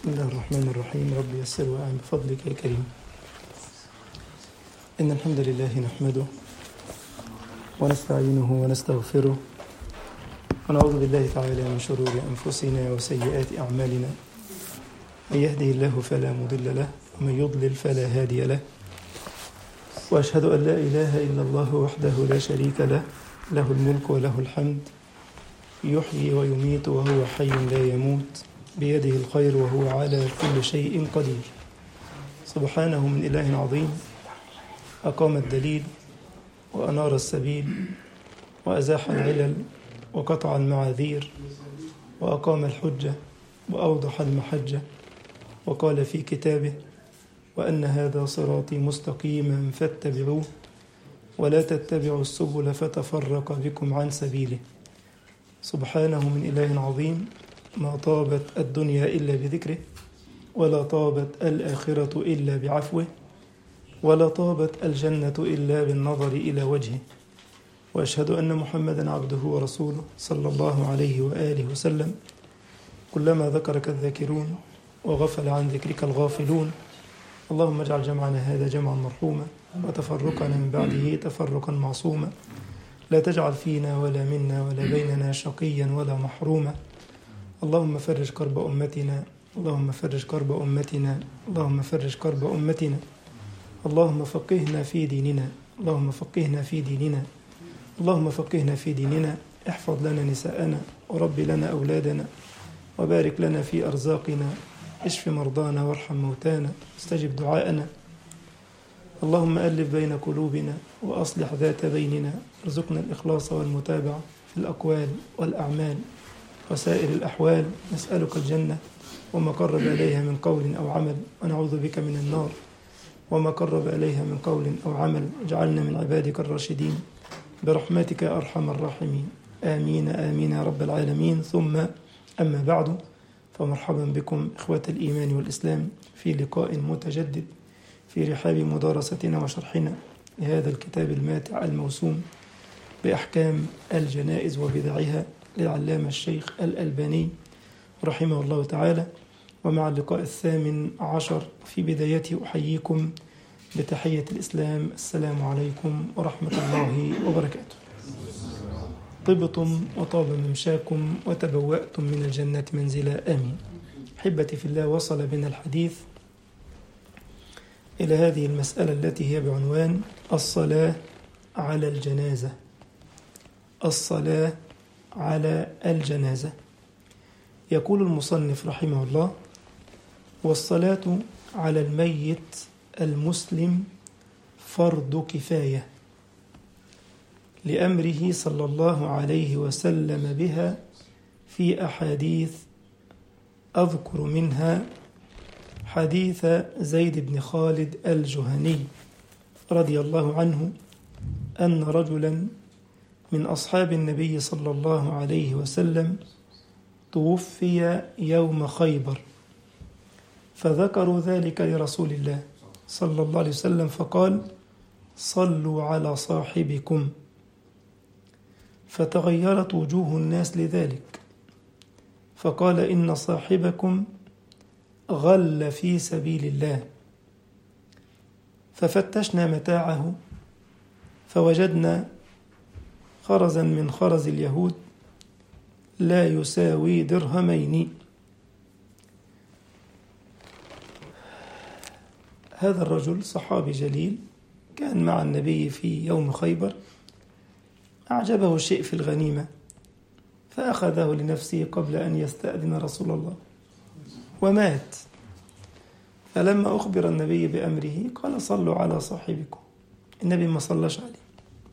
بسم الله الرحمن الرحيم رب يسر وأعن بفضلك يا كريم إن الحمد لله نحمده ونستعينه ونستغفره ونعوذ بالله تعالى من شرور أنفسنا وسيئات أعمالنا من يهده الله فلا مضل له ومن يضلل فلا هادي له وأشهد أن لا إله إلا الله وحده لا شريك له له الملك وله الحمد يحيي ويميت وهو حي لا يموت بيده الخير وهو على كل شيء قدير سبحانه من إله عظيم أقام الدليل وأنار السبيل وأزاح العلل وقطع المعاذير وأقام الحجة وأوضح المحجة وقال في كتابه وأن هذا صراطي مستقيما فاتبعوه ولا تتبعوا السبل فتفرق بكم عن سبيله سبحانه من إله عظيم ما طابت الدنيا إلا بذكره ولا طابت الآخرة إلا بعفوه ولا طابت الجنة إلا بالنظر إلى وجهه وأشهد أن محمدا عبده ورسوله صلى الله عليه وآله وسلم كلما ذكرك الذاكرون وغفل عن ذكرك الغافلون اللهم اجعل جمعنا هذا جمعا مرحوما وتفرقنا من بعده تفرقا معصوما لا تجعل فينا ولا منا ولا بيننا شقيا ولا محروما اللهم فرج كرب أمتنا اللهم فرج كرب أمتنا اللهم فرج كرب أمتنا اللهم فقهنا في ديننا اللهم فقهنا في ديننا اللهم فقهنا في ديننا احفظ لنا نساءنا ورب لنا أولادنا وبارك لنا في أرزاقنا اشف مرضانا وارحم موتانا استجب دعاءنا اللهم ألف بين قلوبنا وأصلح ذات بيننا ارزقنا الإخلاص والمتابعة في الأقوال والأعمال وسائر الأحوال نسألك الجنة وما قرب إليها من قول أو عمل ونعوذ بك من النار وما قرب إليها من قول أو عمل اجعلنا من عبادك الراشدين برحمتك يا أرحم الراحمين آمين آمين يا رب العالمين ثم أما بعد فمرحبا بكم إخوة الإيمان والإسلام في لقاء متجدد في رحاب مدارستنا وشرحنا لهذا الكتاب الماتع الموسوم بأحكام الجنائز وبدعها للعلامة الشيخ الألباني رحمه الله تعالى ومع اللقاء الثامن عشر في بدايته أحييكم بتحية الإسلام السلام عليكم ورحمة الله وبركاته طبتم وطاب ممشاكم وتبوأتم من الجنة منزلا آمين أحبتي في الله وصل بنا الحديث إلى هذه المسألة التي هي بعنوان الصلاة على الجنازة الصلاة على الجنازة يقول المصنف رحمه الله والصلاة على الميت المسلم فرض كفاية لأمره صلى الله عليه وسلم بها في أحاديث أذكر منها حديث زيد بن خالد الجهني رضي الله عنه أن رجلا من أصحاب النبي صلى الله عليه وسلم توفي يوم خيبر فذكروا ذلك لرسول الله صلى الله عليه وسلم فقال صلوا على صاحبكم فتغيرت وجوه الناس لذلك فقال إن صاحبكم غل في سبيل الله ففتشنا متاعه فوجدنا خرزا من خرز اليهود لا يساوي درهمين هذا الرجل صحابي جليل كان مع النبي في يوم خيبر أعجبه شيء في الغنيمة فأخذه لنفسه قبل أن يستأذن رسول الله ومات فلما أخبر النبي بأمره قال صلوا على صاحبكم النبي ما صلىش عليه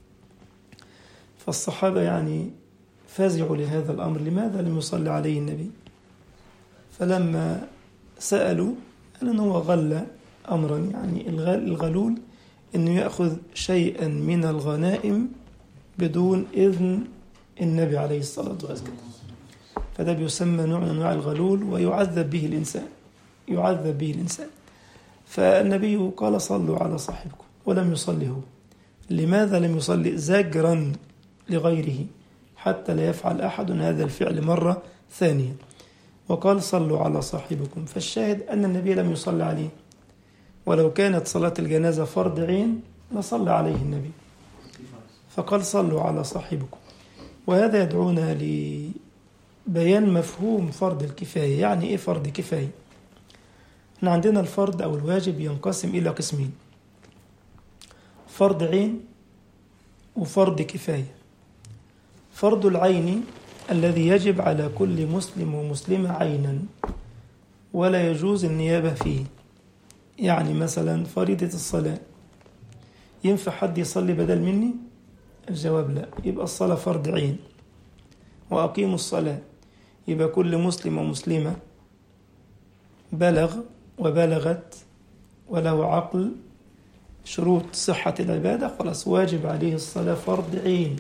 فالصحابة يعني فزعوا لهذا الأمر لماذا لم يصلي عليه النبي فلما سألوا قال أنه غل أمرا يعني الغلول أنه يأخذ شيئا من الغنائم بدون إذن النبي عليه الصلاة والسلام فده بيسمى نوع من أنواع الغلول ويعذب به الإنسان يعذب به الإنسان فالنبي قال صلوا على صاحبكم ولم يصلي هو لماذا لم يصلي زجرا لغيره حتى لا يفعل أحد هذا الفعل مرة ثانية وقال صلوا على صاحبكم فالشاهد أن النبي لم يصلي عليه ولو كانت صلاة الجنازة فرض عين لصلى عليه النبي فقال صلوا على صاحبكم وهذا يدعونا لبيان مفهوم فرض الكفاية يعني إيه فرض كفاية احنا عندنا الفرض أو الواجب ينقسم إلى قسمين فرض عين وفرض كفاية فرض العين الذي يجب على كل مسلم ومسلمة عينا ولا يجوز النيابة فيه يعني مثلا فريضة الصلاة ينفع حد يصلي بدل مني الجواب لا يبقى الصلاة فرض عين وأقيموا الصلاة يبقى كل مسلم ومسلمة بلغ وبلغت وله عقل شروط صحة العبادة خلاص واجب عليه الصلاة فرض عين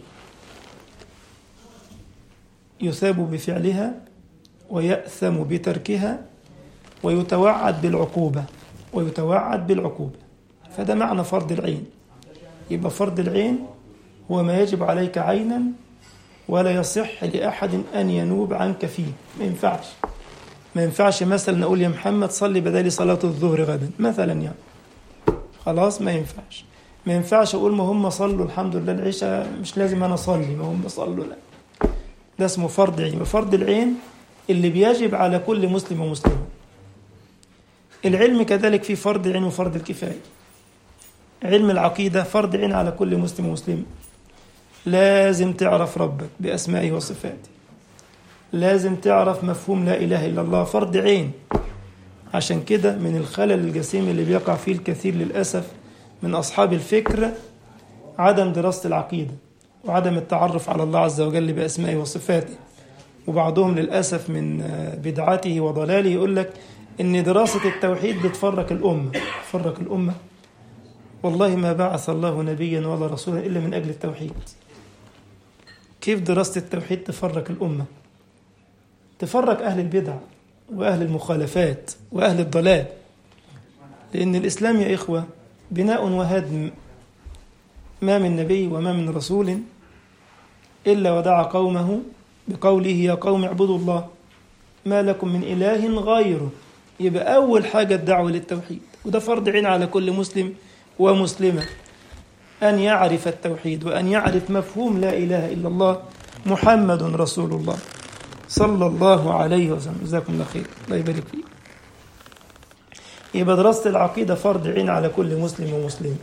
يثاب بفعلها ويأثم بتركها ويتوعد بالعقوبة ويتوعد بالعقوبة فده معنى فرض العين يبقى فرض العين هو ما يجب عليك عينا ولا يصح لأحد أن ينوب عنك فيه ما ينفعش ما ينفعش مثلا نقول يا محمد صلي بدالي صلاة الظهر غدا مثلا يعني خلاص ما ينفعش ما ينفعش أقول ما هم صلوا الحمد لله العشاء مش لازم أنا أصلي ما هم صلوا لا ده اسمه فرض عين وفرض العين اللي بيجب على كل مسلم ومسلمة العلم كذلك في فرض عين وفرض الكفاية علم العقيدة فرض عين على كل مسلم ومسلمة لازم تعرف ربك بأسمائه وصفاته لازم تعرف مفهوم لا إله إلا الله فرض عين عشان كده من الخلل الجسيم اللي بيقع فيه الكثير للأسف من أصحاب الفكر عدم دراسة العقيدة وعدم التعرف على الله عز وجل بأسمائه وصفاته وبعضهم للأسف من بدعته وضلاله يقول لك إن دراسة التوحيد بتفرق الأمة تفرق الأمة والله ما بعث الله نبيا ولا رسولا إلا من أجل التوحيد كيف دراسة التوحيد تفرق الأمة تفرق أهل البدع وأهل المخالفات وأهل الضلال لأن الإسلام يا إخوة بناء وهدم ما من نبي وما من رسول إلا ودعا قومه بقوله يا قوم اعبدوا الله ما لكم من إله غيره يبقى أول حاجة الدعوة للتوحيد وده فرض عين على كل مسلم ومسلمة أن يعرف التوحيد وأن يعرف مفهوم لا إله إلا الله محمد رسول الله صلى الله عليه وسلم جزاكم الله خير الله يبارك فيك يبقى دراسة العقيدة فرض عين على كل مسلم ومسلم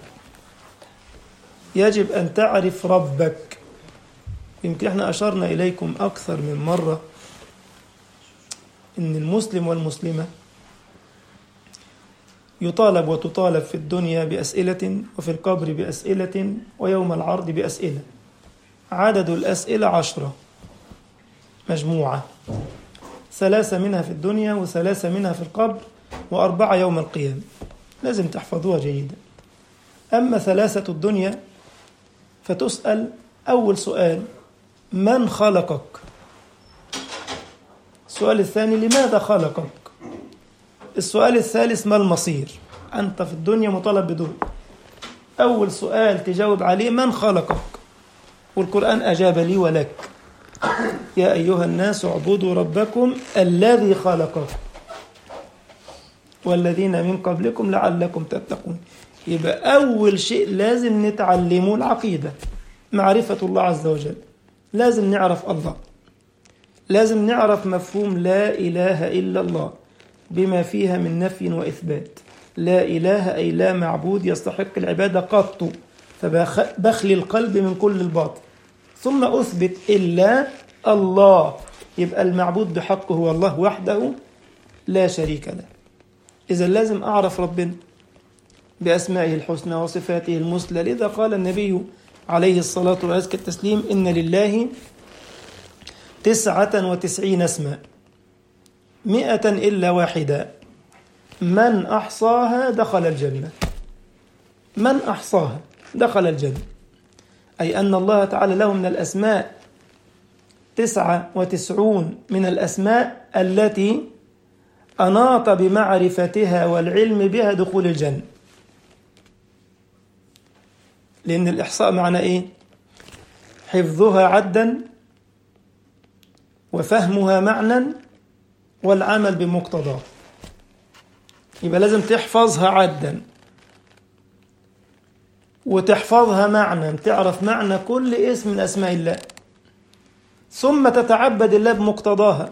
يجب أن تعرف ربك يمكن احنا أشرنا إليكم أكثر من مرة إن المسلم والمسلمة يطالب وتطالب في الدنيا بأسئلة وفي القبر بأسئلة ويوم العرض بأسئلة عدد الأسئلة عشرة مجموعة ثلاثة منها في الدنيا وثلاثة منها في القبر وأربعة يوم القيامة لازم تحفظوها جيدا أما ثلاثة الدنيا فتسأل أول سؤال من خلقك السؤال الثاني لماذا خلقك السؤال الثالث ما المصير أنت في الدنيا مطالب بدول أول سؤال تجاوب عليه من خلقك والقرآن أجاب لي ولك يا أيها الناس اعبدوا ربكم الذي خلقكم والذين من قبلكم لعلكم تتقون يبقى أول شيء لازم نتعلمه العقيدة معرفة الله عز وجل لازم نعرف الله لازم نعرف مفهوم لا إله إلا الله بما فيها من نفي وإثبات لا إله أي لا معبود يستحق العبادة قط فبخلي القلب من كل الباطل ثم أثبت إلا الله يبقى المعبود بحق هو الله وحده لا شريك له إذا لازم أعرف ربنا بأسمائه الحسنى وصفاته المثلى لذا قال النبي عليه الصلاة وأزكى التسليم إن لله تسعة وتسعين اسما مئة إلا واحدة من أحصاها دخل الجنة من أحصاها دخل الجنة أي أن الله تعالى له من الأسماء تسعة وتسعون من الأسماء التي أناط بمعرفتها والعلم بها دخول الجنة لأن الإحصاء معنى إيه؟ حفظها عدا وفهمها معنى والعمل بمقتضاه يبقى لازم تحفظها عدا وتحفظها معنى تعرف معنى كل اسم من أسماء الله ثم تتعبد الله بمقتضاها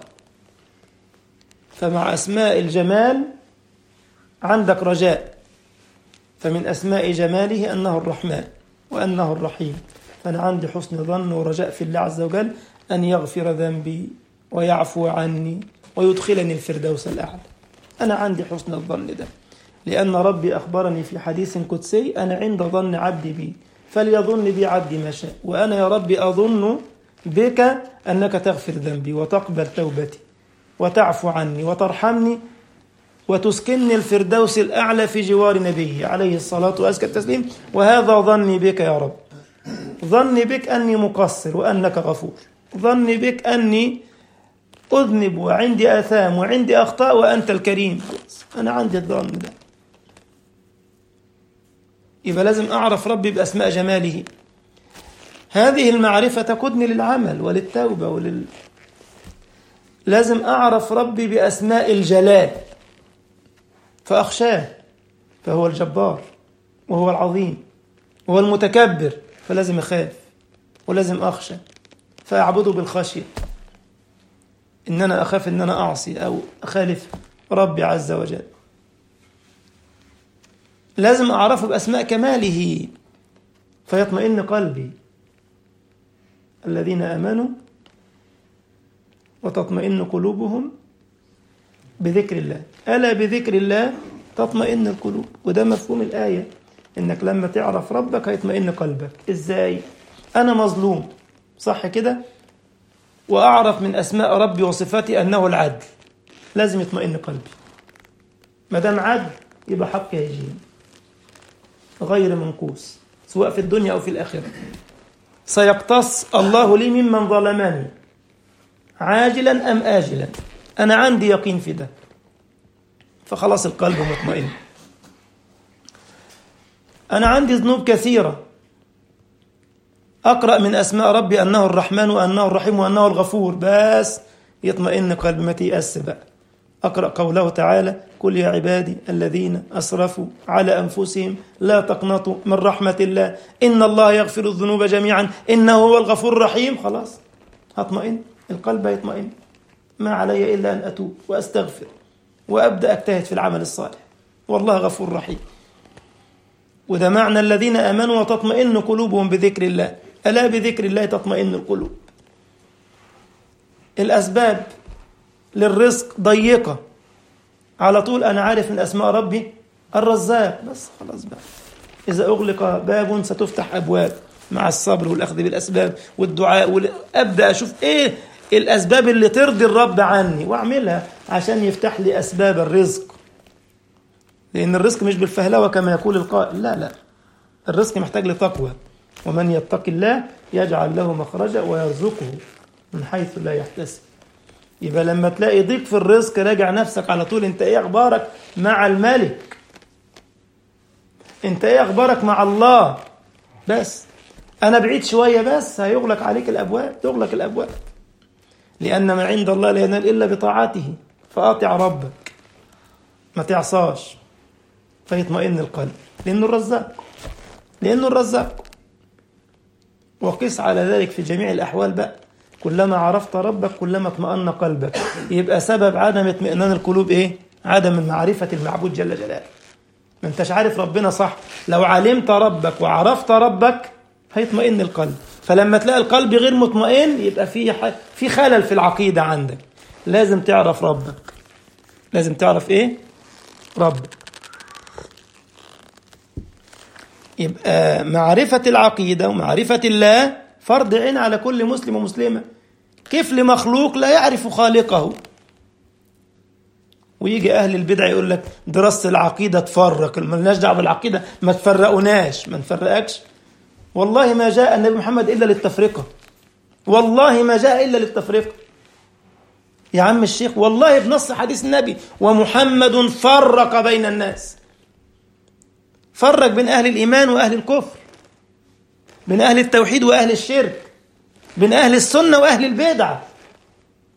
فمع أسماء الجمال عندك رجاء فمن أسماء جماله أنه الرحمن وأنه الرحيم فأنا عندي حسن ظن ورجاء في الله عز وجل أن يغفر ذنبي ويعفو عني ويدخلني الفردوس الأعلى أنا عندي حسن الظن ده لأن ربي أخبرني في حديث قدسي أنا عند ظن عبدي بي فليظن بي عبدي ما شاء وأنا يا ربي أظن بك أنك تغفر ذنبي وتقبل توبتي وتعفو عني وترحمني وتسكنني الفردوس الأعلى في جوار نبيه عليه الصلاة وأزكى التسليم وهذا ظني بك يا رب ظني بك أني مقصر وأنك غفور ظني بك أني أذنب وعندي آثام وعندي أخطاء وأنت الكريم خلاص أنا عندي الظن ده يبقى لازم أعرف ربي بأسماء جماله هذه المعرفة تقودني للعمل وللتوبة ولل لازم أعرف ربي بأسماء الجلال فأخشاه فهو الجبار وهو العظيم وهو المتكبر فلازم أخاف ولازم أخشى فأعبده بالخشية إن أنا أخاف إن أنا أعصي أو أخالف ربي عز وجل لازم أعرفه بأسماء كماله فيطمئن قلبي الذين آمنوا وتطمئن قلوبهم بذكر الله ألا بذكر الله تطمئن القلوب وده مفهوم الآية إنك لما تعرف ربك هيطمئن قلبك إزاي أنا مظلوم صح كده وأعرف من أسماء ربي وصفاتي أنه العدل لازم يطمئن قلبي ما دام عدل يبقى حقي هيجيني غير منقوص سواء في الدنيا أو في الآخرة سيقتص الله لي ممن ظلمني عاجلا أم آجلا أنا عندي يقين في ده فخلاص القلب مطمئن أنا عندي ذنوب كثيرة أقرأ من أسماء ربي أنه الرحمن وأنه الرحيم وأنه الغفور بس يطمئن قلبي ما تيأس بقى أقرأ قوله تعالى قل يا عبادي الذين أسرفوا على أنفسهم لا تقنطوا من رحمة الله إن الله يغفر الذنوب جميعا إنه هو الغفور الرحيم خلاص هطمئن القلب يطمئن ما علي إلا أن أتوب وأستغفر وأبدأ أجتهد في العمل الصالح والله غفور رحيم وده معنى الذين آمنوا وتطمئن قلوبهم بذكر الله ألا بذكر الله تطمئن القلوب الأسباب للرزق ضيقة على طول أنا عارف من أسماء ربي الرزاق بس خلاص بقى إذا أغلق باب ستفتح أبواب مع الصبر والأخذ بالأسباب والدعاء وال... أبدأ أشوف إيه الأسباب اللي ترضي الرب عني وأعملها عشان يفتح لي أسباب الرزق لأن الرزق مش بالفهلوة كما يقول القائل لا لا الرزق محتاج لتقوى ومن يتق الله يجعل له مخرجا ويرزقه من حيث لا يحتسب يبقى لما تلاقي ضيق في الرزق راجع نفسك على طول انت ايه اخبارك مع الملك انت ايه اخبارك مع الله بس انا بعيد شويه بس هيغلق عليك الابواب تغلق الابواب لان ما عند الله لا ينال الا بطاعته فاطع ربك ما تعصاش فيطمئن القلب لانه الرزاق لانه الرزاق وقس على ذلك في جميع الاحوال بقى كلما عرفت ربك كلما اطمأن قلبك يبقى سبب عدم اطمئنان القلوب ايه عدم معرفة المعبود جل جلاله ما انتش عارف ربنا صح لو علمت ربك وعرفت ربك هيطمئن القلب فلما تلاقي القلب غير مطمئن يبقى في ح... في خلل في العقيدة عندك لازم تعرف ربك لازم تعرف ايه ربك يبقى معرفة العقيدة ومعرفة الله فرض عين على كل مسلم ومسلمة كيف لمخلوق لا يعرف خالقه ويجي أهل البدع يقول لك دراسة العقيدة تفرق ملناش دعوة بالعقيدة ما تفرقوناش ما نفرقكش والله ما جاء النبي محمد إلا للتفرقة والله ما جاء إلا للتفرقة يا عم الشيخ والله بنص حديث النبي ومحمد فرق بين الناس فرق بين أهل الإيمان وأهل الكفر بين أهل التوحيد وأهل الشرك بين أهل السنة وأهل البدعة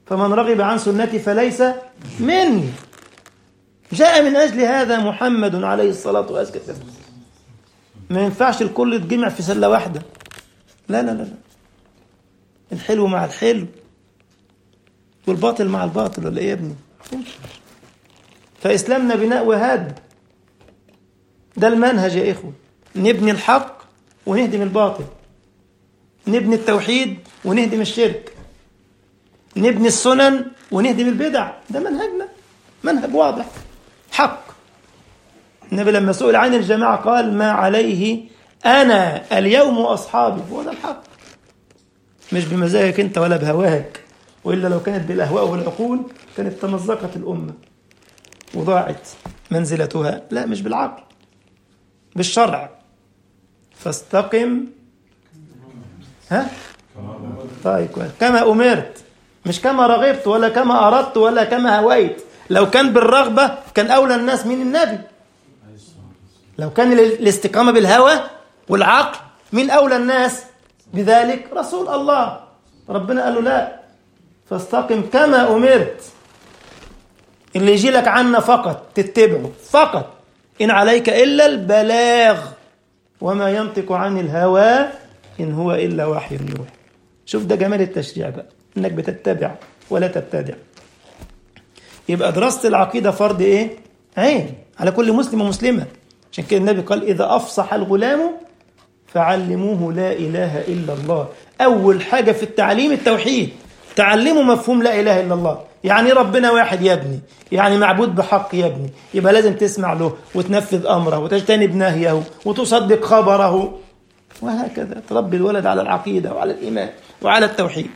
فمن رغب عن سنتي فليس مني جاء من أجل هذا محمد عليه الصلاة والسلام ما ينفعش الكل يتجمع في سلة واحدة لا لا لا لا الحلو مع الحلو والباطل مع الباطل ولا ايه يا ابني فإسلامنا بناء وهدم ده المنهج يا إخوة نبني الحق ونهدم الباطل نبني التوحيد ونهدم الشرك نبني السنن ونهدم البدع ده منهجنا منهج واضح حق النبي لما سئل عن الجماعة قال ما عليه أنا اليوم وأصحابي هو ده الحق مش بمزاجك أنت ولا بهواك وإلا لو كانت بالأهواء والعقول كانت تمزقت الأمة وضاعت منزلتها لا مش بالعقل بالشرع فاستقم ها طيب كويس كما أمرت مش كما رغبت ولا كما أردت ولا كما هويت لو كان بالرغبة كان أولى الناس من النبي لو كان الاستقامة بالهوى والعقل من أولى الناس بذلك رسول الله ربنا قال له لا فاستقم كما أمرت اللي يجي لك عنا فقط تتبعه فقط إن عليك إلا البلاغ وما ينطق عن الهوى إن هو إلا وحي يوحى شوف ده جمال التشريع بقى إنك بتتبع ولا تبتدع يبقى دراسة العقيدة فرض إيه؟ عين على كل مسلم ومسلمة عشان كده النبي قال إذا أفصح الغلام فعلموه لا إله إلا الله أول حاجة في التعليم التوحيد تعلموا مفهوم لا إله إلا الله يعني ربنا واحد يا ابني يعني معبود بحق يا ابني يبقى لازم تسمع له وتنفذ أمره وتجتنب نهيه وتصدق خبره وهكذا تربي الولد على العقيدة وعلى الإيمان وعلى التوحيد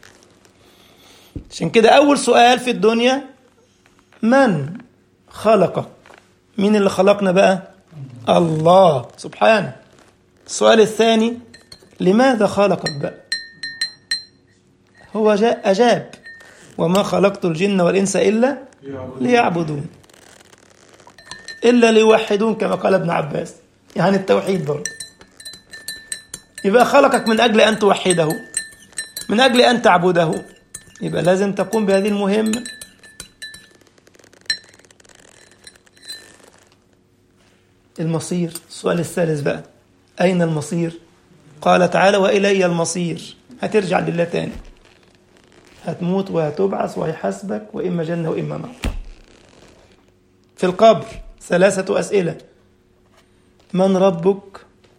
عشان كده أول سؤال في الدنيا من خلقك مين اللي خلقنا بقى الله سبحانه السؤال الثاني لماذا خلقك بقى هو جاء أجاب وما خلقت الجن والإنس إلا ليعبدون إلا ليوحدون كما قال ابن عباس يعني التوحيد برضه يبقى خلقك من أجل أن توحده من أجل أن تعبده يبقى لازم تقوم بهذه المهمة المصير السؤال الثالث بقى أين المصير قال تعالى وإلي المصير هترجع لله تاني هتموت وهتبعث وهيحاسبك وإما جنة وإما نار في القبر ثلاثة أسئلة من ربك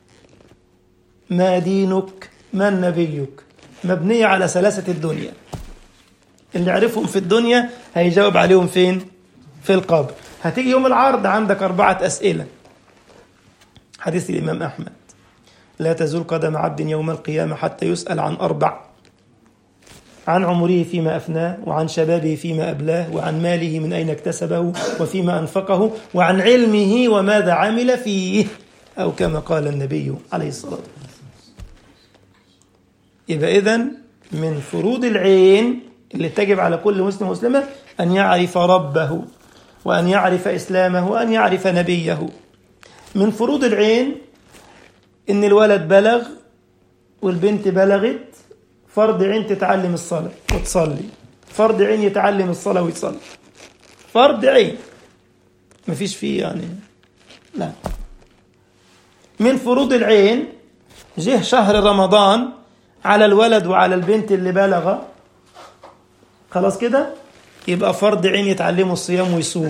ما دينك من نبيك مبنية على ثلاثة الدنيا اللي عرفهم في الدنيا هيجاوب عليهم فين في القبر هتيجي يوم العرض عندك أربعة أسئلة حديث الإمام أحمد لا تزول قدم عبد يوم القيامة حتى يسأل عن أربع عن عمره فيما أفناه وعن شبابه فيما أبلاه وعن ماله من أين اكتسبه وفيما أنفقه وعن علمه وماذا عمل فيه أو كما قال النبي عليه الصلاة والسلام يبقى إذن من فروض العين اللي تجب على كل مسلم ومسلمة أن يعرف ربه وأن يعرف إسلامه وأن يعرف نبيه من فروض العين إن الولد بلغ والبنت بلغت فرض عين تتعلم الصلاة وتصلي فرض عين يتعلم الصلاة ويصلي فرض عين مفيش فيه يعني لا من فروض العين جه شهر رمضان على الولد وعلى البنت اللي بلغ خلاص كده يبقى فرض عين يتعلموا الصيام ويصوموا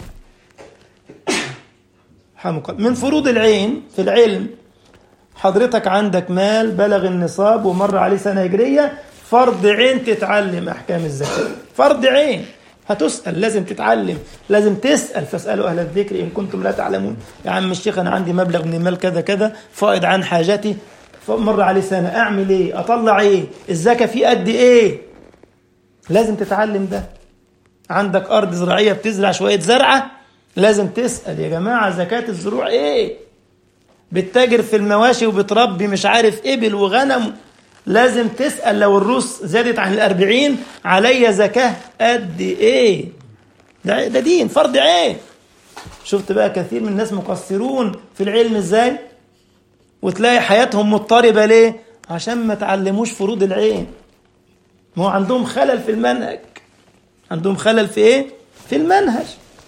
من فروض العين في العلم حضرتك عندك مال بلغ النصاب ومر عليه سنة هجرية فرض عين تتعلم أحكام الزكاة فرض عين هتسأل لازم تتعلم لازم تسأل فاسألوا أهل الذكر إن كنتم لا تعلمون يا عم الشيخ أنا عندي مبلغ من المال كذا كذا فائض عن حاجتي مر عليه سنة أعمل إيه أطلع إيه الزكاة في قد إيه لازم تتعلم ده عندك أرض زراعية بتزرع شوية زرعة لازم تسأل يا جماعة زكاة الزروع إيه بتتاجر في المواشي وبتربي مش عارف إبل وغنم لازم تسأل لو الروس زادت عن الأربعين عليا زكاة قد إيه ده, ده دين فرض عين شفت بقى كثير من الناس مقصرون في العلم إزاي وتلاقي حياتهم مضطربة ليه عشان ما تعلموش فروض العين ما هو عندهم خلل في المنهج عندهم خلل في ايه في المنهج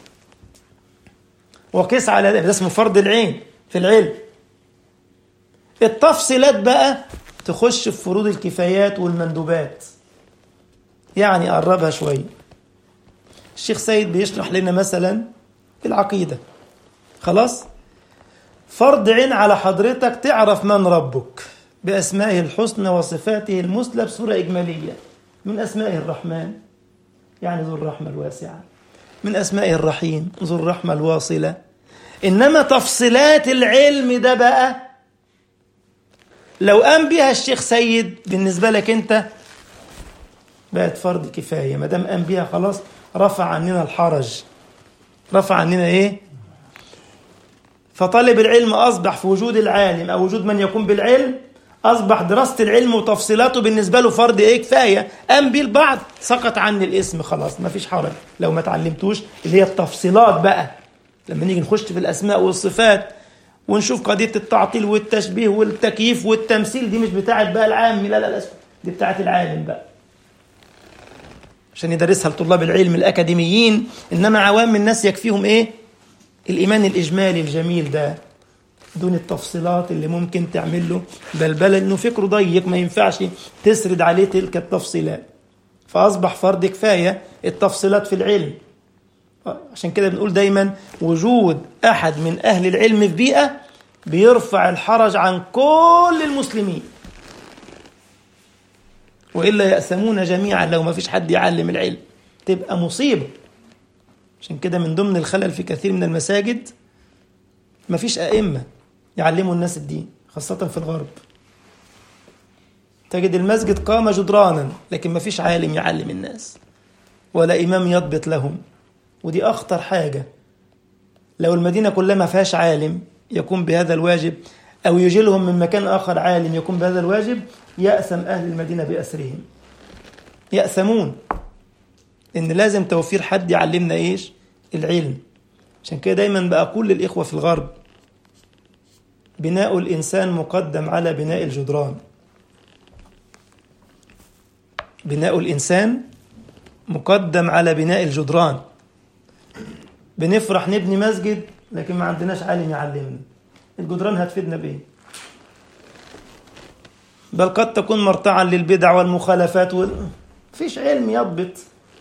وقيس على ده اسمه فرض العين في العلم التفصيلات بقى تخش في فروض الكفايات والمندوبات يعني قربها شويه الشيخ سيد بيشرح لنا مثلا العقيده خلاص فرض عين على حضرتك تعرف من ربك بأسمائه الحسنى وصفاته المثلى بصورة إجمالية من أسمائه الرحمن يعني ذو الرحمة الواسعة من أسمائه الرحيم ذو الرحمة الواصلة إنما تفصيلات العلم ده بقى لو قام بها الشيخ سيد بالنسبة لك أنت بقت فرض كفاية ما دام قام بها خلاص رفع عننا الحرج رفع عننا إيه فطالب العلم أصبح في وجود العالم أو وجود من يقوم بالعلم أصبح دراسة العلم وتفصيلاته بالنسبة له فرض إيه كفاية قام بيه البعض سقط عني الاسم خلاص ما فيش حرج لو ما تعلمتوش اللي هي التفصيلات بقى لما نيجي نخش في الأسماء والصفات ونشوف قضية التعطيل والتشبيه والتكييف والتمثيل دي مش بتاعت بقى العام لا لا لا دي بتاعت العالم بقى عشان يدرسها لطلاب العلم الأكاديميين إنما عوام الناس يكفيهم إيه الإيمان الإجمالي الجميل ده دون التفصيلات اللي ممكن تعمل له بلبلة إنه فكره ضيق ما ينفعش تسرد عليه تلك التفصيلات فأصبح فرض كفاية التفصيلات في العلم عشان كده بنقول دايما وجود أحد من أهل العلم في بيئة بيرفع الحرج عن كل المسلمين وإلا يأثمون جميعا لو ما فيش حد يعلم العلم تبقى مصيبة عشان كده من ضمن الخلل في كثير من المساجد ما فيش أئمة يعلموا الناس الدين خاصة في الغرب تجد المسجد قام جدرانا لكن ما فيش عالم يعلم الناس ولا إمام يضبط لهم ودي أخطر حاجة لو المدينة كلها ما فيهاش عالم يقوم بهذا الواجب أو يجي لهم من مكان آخر عالم يقوم بهذا الواجب يأثم أهل المدينة بأسرهم يأثمون إن لازم توفير حد يعلمنا إيش العلم عشان كده دايما بقول للإخوة في الغرب بناء الإنسان مقدم على بناء الجدران بناء الإنسان مقدم على بناء الجدران بنفرح نبني مسجد لكن ما عندناش عالم يعلمنا الجدران هتفيدنا بإيه بل قد تكون مرتعا للبدع والمخالفات وال... فيش علم يضبط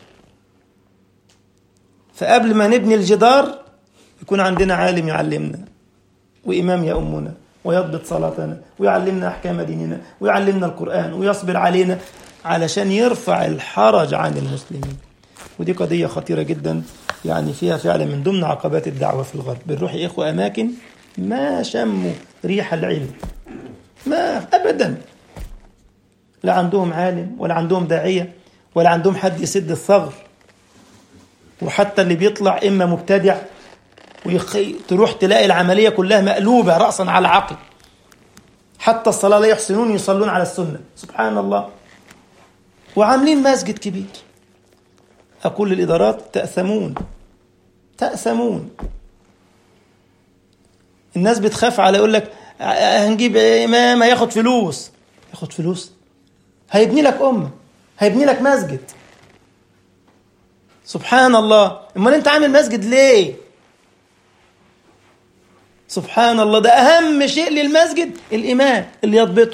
فقبل ما نبني الجدار يكون عندنا عالم يعلمنا وإمام يأمنا ويضبط صلاتنا ويعلمنا أحكام ديننا ويعلمنا القرآن ويصبر علينا علشان يرفع الحرج عن المسلمين ودي قضية خطيرة جدا يعني فيها فعلا من ضمن عقبات الدعوة في الغرب بنروح يا إخوة أماكن ما شموا ريح العلم ما أبدا لا عندهم عالم ولا عندهم داعية ولا عندهم حد يسد الثغر وحتى اللي بيطلع إما مبتدع ويخي تروح تلاقي العملية كلها مقلوبة رأسا على عقل حتى الصلاة لا يحسنون يصلون على السنة سبحان الله وعاملين مسجد كبير أقول للإدارات تأثمون تأثمون الناس بتخاف على يقول لك هنجيب إمام هياخد فلوس ياخد فلوس هيبني لك أمة هيبني لك مسجد سبحان الله امال انت عامل مسجد ليه سبحان الله ده اهم شيء للمسجد الامام اللي يضبطه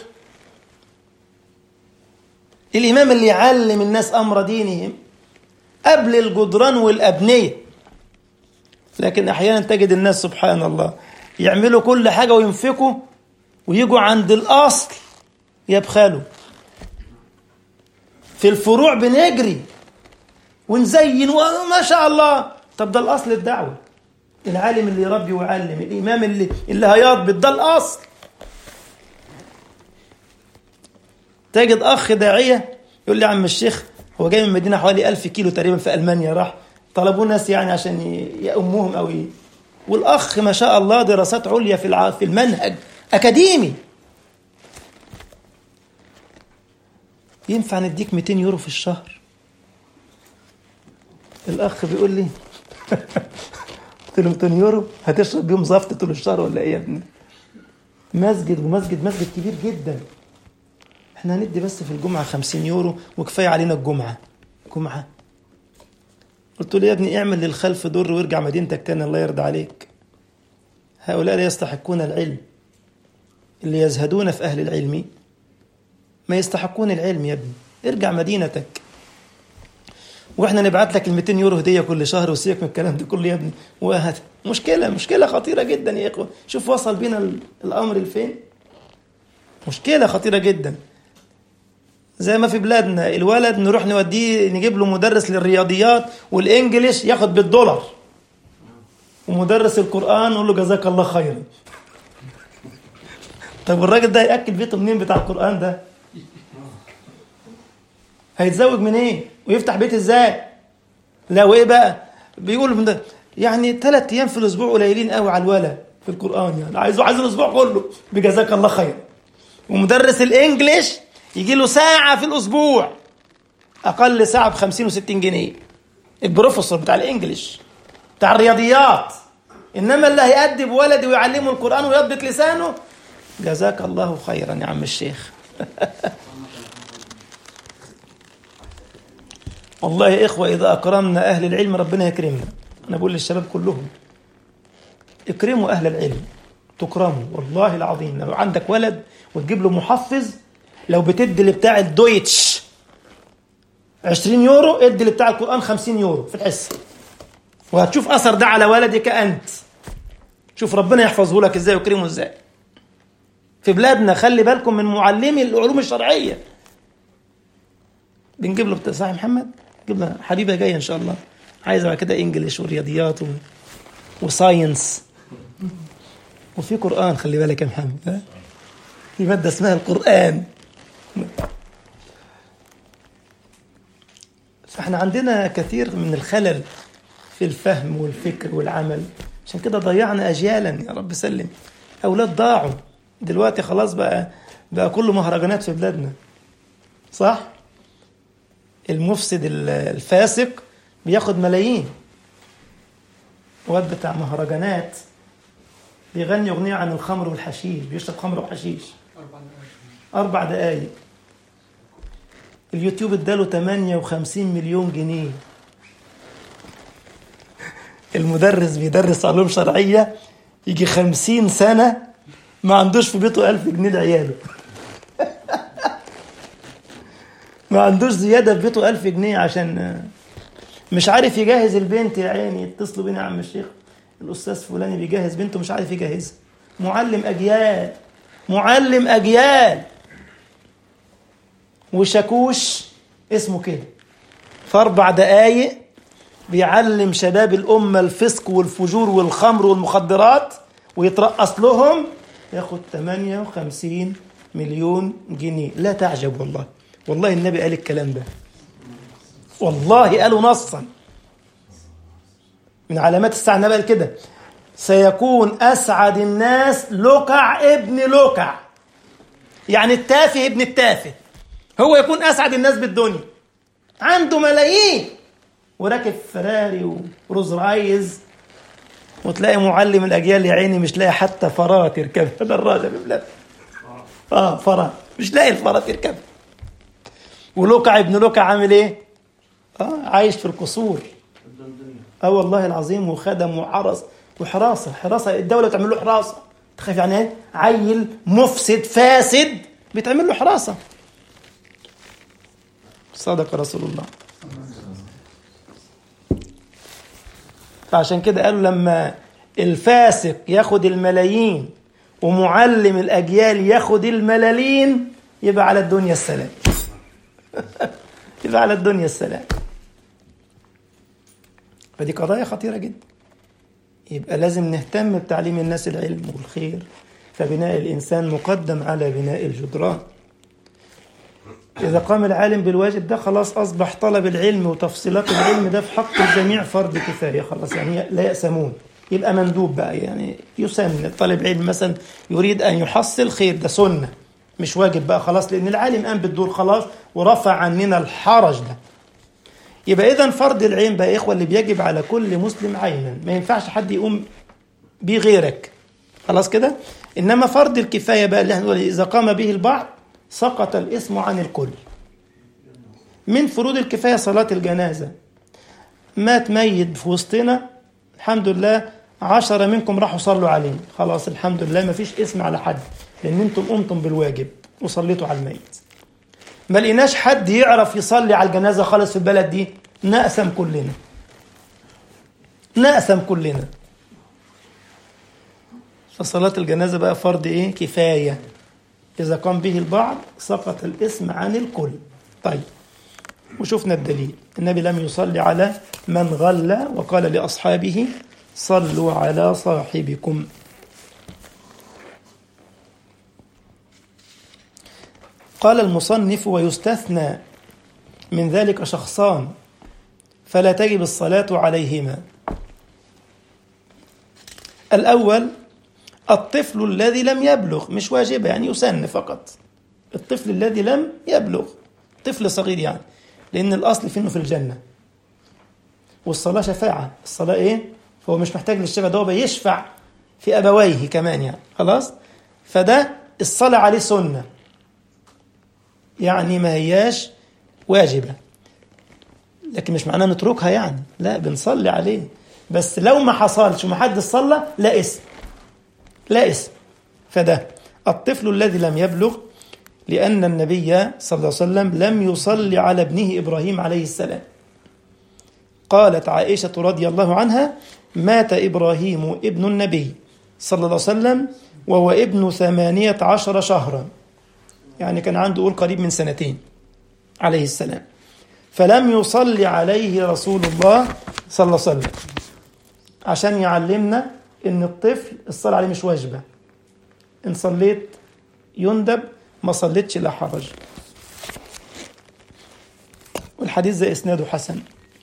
الامام اللي يعلم الناس امر دينهم قبل الجدران والابنيه لكن احيانا تجد الناس سبحان الله يعملوا كل حاجه وينفقوا ويجوا عند الاصل يبخلوا في الفروع بنجري ونزين وما شاء الله طب ده الاصل الدعوه العالم اللي يربي ويعلم الامام اللي اللي هيضبط ده الاصل تجد اخ داعيه يقول لي يا عم الشيخ هو جاي من مدينه حوالي ألف كيلو تقريبا في المانيا راح طلبوه ناس يعني عشان يأموهم او ي... والاخ ما شاء الله دراسات عليا في الع... في المنهج اكاديمي ينفع نديك 200 يورو في الشهر الاخ بيقول لي قلت له 200 يورو هتشرب بيهم زفت طول الشهر ولا ايه يا ابني مسجد ومسجد مسجد كبير جدا احنا هندي بس في الجمعة خمسين يورو وكفاية علينا الجمعة جمعة قلت له يا ابني اعمل للخلف در وارجع مدينتك تاني الله يرضى عليك هؤلاء لا يستحقون العلم اللي يزهدون في أهل العلم ما يستحقون العلم يا ابني ارجع مدينتك واحنا نبعت لك ال 200 يورو هديه كل شهر وسيبك من الكلام ده كله يا ابني وهت مشكله مشكله خطيره جدا يا اخوه شوف وصل بينا الامر لفين مشكله خطيره جدا زي ما في بلادنا الولد نروح نوديه نجيب له مدرس للرياضيات والانجليش ياخد بالدولار ومدرس القران نقول له جزاك الله خيرا طب الراجل ده هياكل بيته منين بتاع القران ده هيتزوج منين إيه؟ ويفتح بيت ازاي لا وايه بقى بيقول من ده يعني ثلاث ايام في الاسبوع قليلين قوي على الولد في القران يعني عايزه عايز الاسبوع كله بجزاك الله خير ومدرس الانجليش يجي له ساعه في الاسبوع اقل ساعه ب 50 و60 جنيه البروفيسور بتاع الانجليش بتاع الرياضيات انما اللي هيأدب ولدي ويعلمه القران ويضبط لسانه جزاك الله خيرا يا عم الشيخ والله يا إخوة إذا أكرمنا أهل العلم ربنا يكرمنا أنا بقول للشباب كلهم اكرموا أهل العلم تكرموا والله العظيم لو عندك ولد وتجيب له محفظ لو بتدي لبتاع الدويتش 20 يورو ادي لبتاع القرآن 50 يورو في الحصة وهتشوف أثر ده على ولدك أنت شوف ربنا يحفظه لك إزاي ويكرمه إزاي في بلادنا خلي بالكم من معلمي العلوم الشرعية بنجيب له صح محمد جيب له حبيبه جايه ان شاء الله عايزه بعد كده انجليش ورياضيات و... وساينس وفي قران خلي بالك يا محمد ها في ماده اسمها القران فاحنا عندنا كثير من الخلل في الفهم والفكر والعمل عشان كده ضيعنا اجيالا يا رب سلم اولاد ضاعوا دلوقتي خلاص بقى بقى كله مهرجانات في بلادنا صح المفسد الفاسق بياخد ملايين واد بتاع مهرجانات بيغني أغنية عن الخمر والحشيش بيشرب خمر وحشيش أربع دقايق اليوتيوب اداله 58 مليون جنيه المدرس بيدرس علوم شرعية يجي خمسين سنة ما عندوش في بيته ألف جنيه لعياله ما عندوش زيادة في بيته ألف جنيه عشان مش عارف يجهز البنت يا عيني يتصلوا بينا يا عم الشيخ الأستاذ فلاني بيجهز بنته مش عارف يجهزها معلم أجيال معلم أجيال وشاكوش اسمه كده في أربع دقايق بيعلم شباب الأمة الفسق والفجور والخمر والمخدرات ويترقص لهم ياخد 58 مليون جنيه لا تعجب والله والله النبي قال الكلام ده والله قالوا نصا من علامات الساعة النبي قال كده سيكون أسعد الناس لقع ابن لقع يعني التافه ابن التافه هو يكون أسعد الناس بالدنيا عنده ملايين وراكب فراري وروز رايز وتلاقي معلم الأجيال يا عيني مش لاقي حتى فرات يركبها دراجة ببلاد اه فرات مش لاقي الفرات يركبها ولوكع ابن لوكع عامل ايه؟ اه عايش في القصور اه والله العظيم وخدم وحرس وحراسه حراسه الدوله بتعمل له حراسه تخاف يعني ايه؟ عيل مفسد فاسد بيتعمل له حراسه صدق رسول الله فعشان كده قالوا لما الفاسق ياخد الملايين ومعلم الاجيال ياخد الملالين يبقى على الدنيا السلام يبقى على الدنيا السلام فدي قضايا خطيرة جدا يبقى لازم نهتم بتعليم الناس العلم والخير فبناء الإنسان مقدم على بناء الجدران إذا قام العالم بالواجب ده خلاص أصبح طلب العلم وتفصيلات العلم ده في حق الجميع فرض كفاية خلاص يعني لا يأسمون يبقى مندوب بقى يعني يسن طالب علم مثلا يريد أن يحصل خير ده سنة مش واجب بقى خلاص لأن العالم قام بالدور خلاص ورفع عننا الحرج ده يبقى إذا فرض العين بقى يا إخوة اللي بيجب على كل مسلم عينا ما ينفعش حد يقوم بيه غيرك خلاص كده إنما فرض الكفاية بقى اللي احنا نقول إذا قام به البعض سقط الاسم عن الكل من فروض الكفاية صلاة الجنازة مات ميت في وسطنا الحمد لله عشرة منكم راحوا صلوا عليه خلاص الحمد لله ما فيش اسم على حد لأن انتم قمتم بالواجب وصليتوا على الميت ما لقيناش حد يعرف يصلي على الجنازة خالص في البلد دي نقسم كلنا نقسم كلنا فصلاة الجنازة بقى فرض ايه كفاية إذا قام به البعض سقط الاسم عن الكل طيب وشفنا الدليل النبي لم يصلي على من غل وقال لأصحابه صلوا على صاحبكم قال المصنف ويستثنى من ذلك شخصان فلا تجب الصلاة عليهما الأول الطفل الذي لم يبلغ مش واجبة يعني يسن فقط الطفل الذي لم يبلغ طفل صغير يعني لأن الأصل فيه إنه في الجنة والصلاة شفاعة الصلاة إيه؟ فهو مش محتاج للشفاعة ده هو بيشفع في أبويه كمان يعني خلاص فده الصلاة عليه سنة يعني ما هياش واجبة لكن مش معناه نتركها يعني لا بنصلي عليه بس لو ما حصلش ومحدش صلى لا اسم لا اسم فده الطفل الذي لم يبلغ لأن النبي صلى الله عليه وسلم لم يصلي على ابنه إبراهيم عليه السلام قالت عائشة رضي الله عنها مات إبراهيم ابن النبي صلى الله عليه وسلم وهو ابن ثمانية عشر شهرا يعني كان عنده قول قريب من سنتين عليه السلام فلم يصلي عليه رسول الله صلى الله عليه وسلم عشان يعلمنا ان الطفل الصلاة عليه مش واجبة ان صليت يندب ما صليتش لا حرج والحديث ده اسناده حسن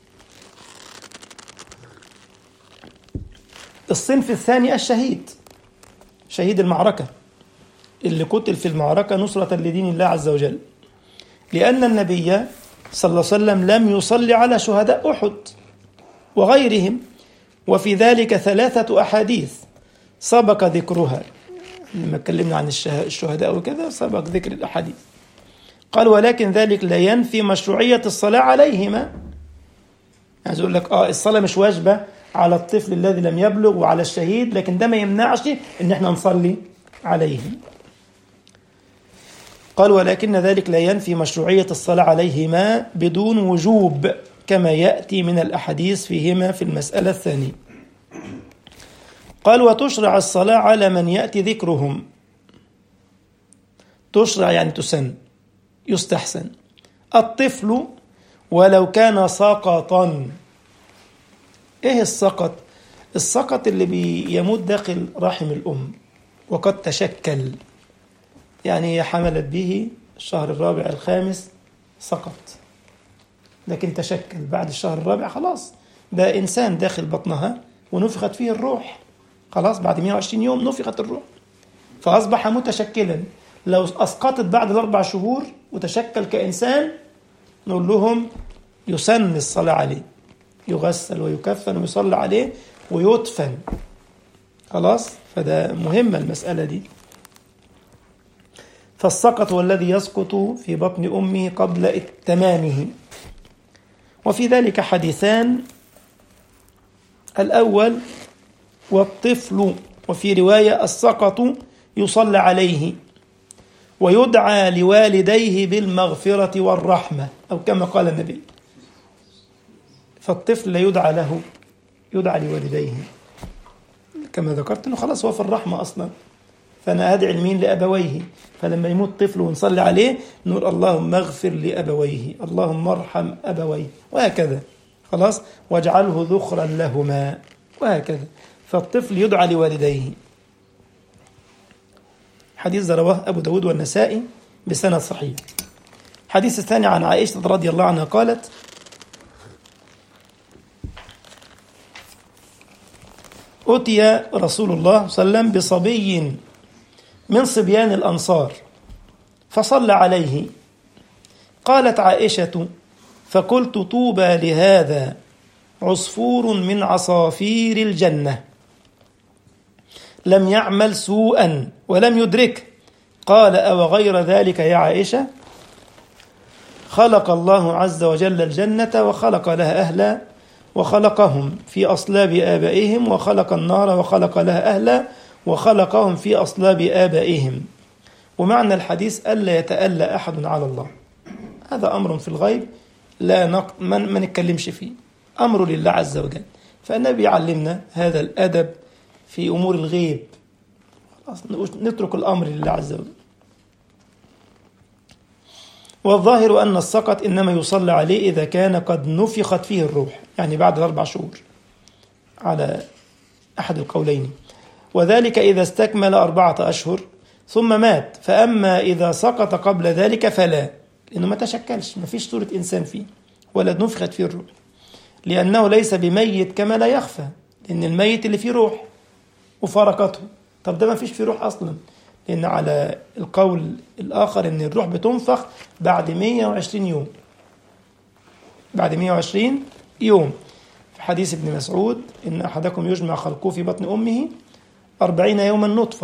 الصنف الثاني الشهيد شهيد المعركة اللي قتل في المعركة نصرة لدين الله عز وجل لأن النبي صلى الله عليه وسلم لم يصلي على شهداء أحد وغيرهم وفي ذلك ثلاثة أحاديث سبق ذكرها لما اتكلمنا عن الشهداء وكذا سبق ذكر الأحاديث قال ولكن ذلك لا ينفي مشروعية الصلاة عليهما يعني يقول لك اه الصلاة مش واجبة على الطفل الذي لم يبلغ وعلى الشهيد لكن ده ما يمنعش ان احنا نصلي عليهم قال ولكن ذلك لا ينفي مشروعية الصلاة عليهما بدون وجوب كما يأتي من الأحاديث فيهما في المسألة الثانية قال وتشرع الصلاة على من يأتي ذكرهم تشرع يعني تسن يستحسن الطفل ولو كان سقطا ايه السقط السقط اللي بيموت داخل رحم الأم وقد تشكل يعني هي حملت به الشهر الرابع الخامس سقط لكن تشكل بعد الشهر الرابع خلاص ده إنسان داخل بطنها ونفخت فيه الروح خلاص بعد 120 يوم نفخت الروح فأصبح متشكلا لو أسقطت بعد الأربع شهور وتشكل كإنسان نقول لهم يسن الصلاة عليه يغسل ويكفن ويصلى عليه ويدفن خلاص فده مهمة المسألة دي فالسقط هو الذي يسقط في بطن أمه قبل تمامه وفي ذلك حديثان الأول والطفل وفي رواية السقط يصلى عليه ويدعى لوالديه بالمغفرة والرحمة أو كما قال النبي فالطفل لا يدعى له يدعى لوالديه كما ذكرت انه خلاص هو في الرحمه اصلا فانا ادعي لمين لابويه فلما يموت طفل ونصلي عليه نقول اللهم اغفر لابويه اللهم ارحم ابويه وهكذا خلاص واجعله ذخرا لهما وهكذا فالطفل يدعى لوالديه حديث رواه أبو داود والنسائي بسند صحيح حديث الثاني عن عائشة رضي الله عنها قالت أتي رسول الله صلى الله عليه وسلم بصبي من صبيان الأنصار فصلى عليه قالت عائشة فقلت طوبى لهذا عصفور من عصافير الجنة لم يعمل سوءا ولم يدرك قال أو غير ذلك يا عائشة خلق الله عز وجل الجنة وخلق لها أهلا وخلقهم في أصلاب آبائهم وخلق النار وخلق لها أهلا وخلقهم في أصلاب آبائهم ومعنى الحديث ألا يتألى أحد على الله هذا أمر في الغيب لا نق... ما نتكلمش فيه أمر لله عز وجل فالنبي علمنا هذا الأدب في أمور الغيب نترك الأمر لله عز وجل والظاهر أن السقط إنما يصلى عليه إذا كان قد نفخت فيه الروح يعني بعد الأربع شهور على أحد القولين وذلك إذا استكمل أربعة أشهر ثم مات فأما إذا سقط قبل ذلك فلا لأنه ما تشكلش ما فيش صورة إنسان فيه ولا نفخت فيه الروح لأنه ليس بميت كما لا يخفى لأن الميت اللي فيه روح وفرقته طب ده ما فيش فيه روح أصلا لأن على القول الآخر أن الروح بتنفخ بعد 120 يوم بعد 120 يوم في حديث ابن مسعود إن أحدكم يجمع خلقه في بطن أمه أربعين يوما نطفة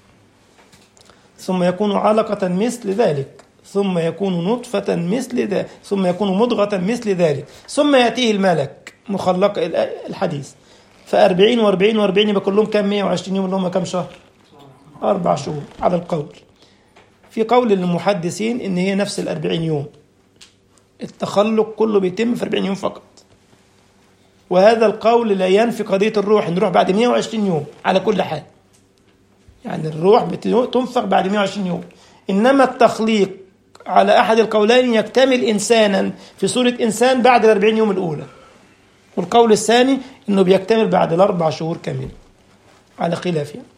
ثم يكون علقة مثل ذلك ثم يكون نطفة مثل ذلك ثم يكون مضغة مثل ذلك ثم يأتيه الملك مخلق الحديث فأربعين وأربعين وأربعين يبقى كلهم كام 120 يوم اللي هم كام شهر أربع شهور على القول في قول للمحدثين إن هي نفس الأربعين يوم التخلق كله بيتم في 40 يوم فقط وهذا القول لا ينفي قضية الروح إن الروح بعد 120 يوم على كل حال يعني الروح بتنفخ بعد 120 يوم إنما التخليق على أحد القولين يكتمل إنسانا في صورة إنسان بعد الأربعين يوم الأولى والقول الثاني إنه بيكتمل بعد الأربع شهور كاملة على خلاف يعني.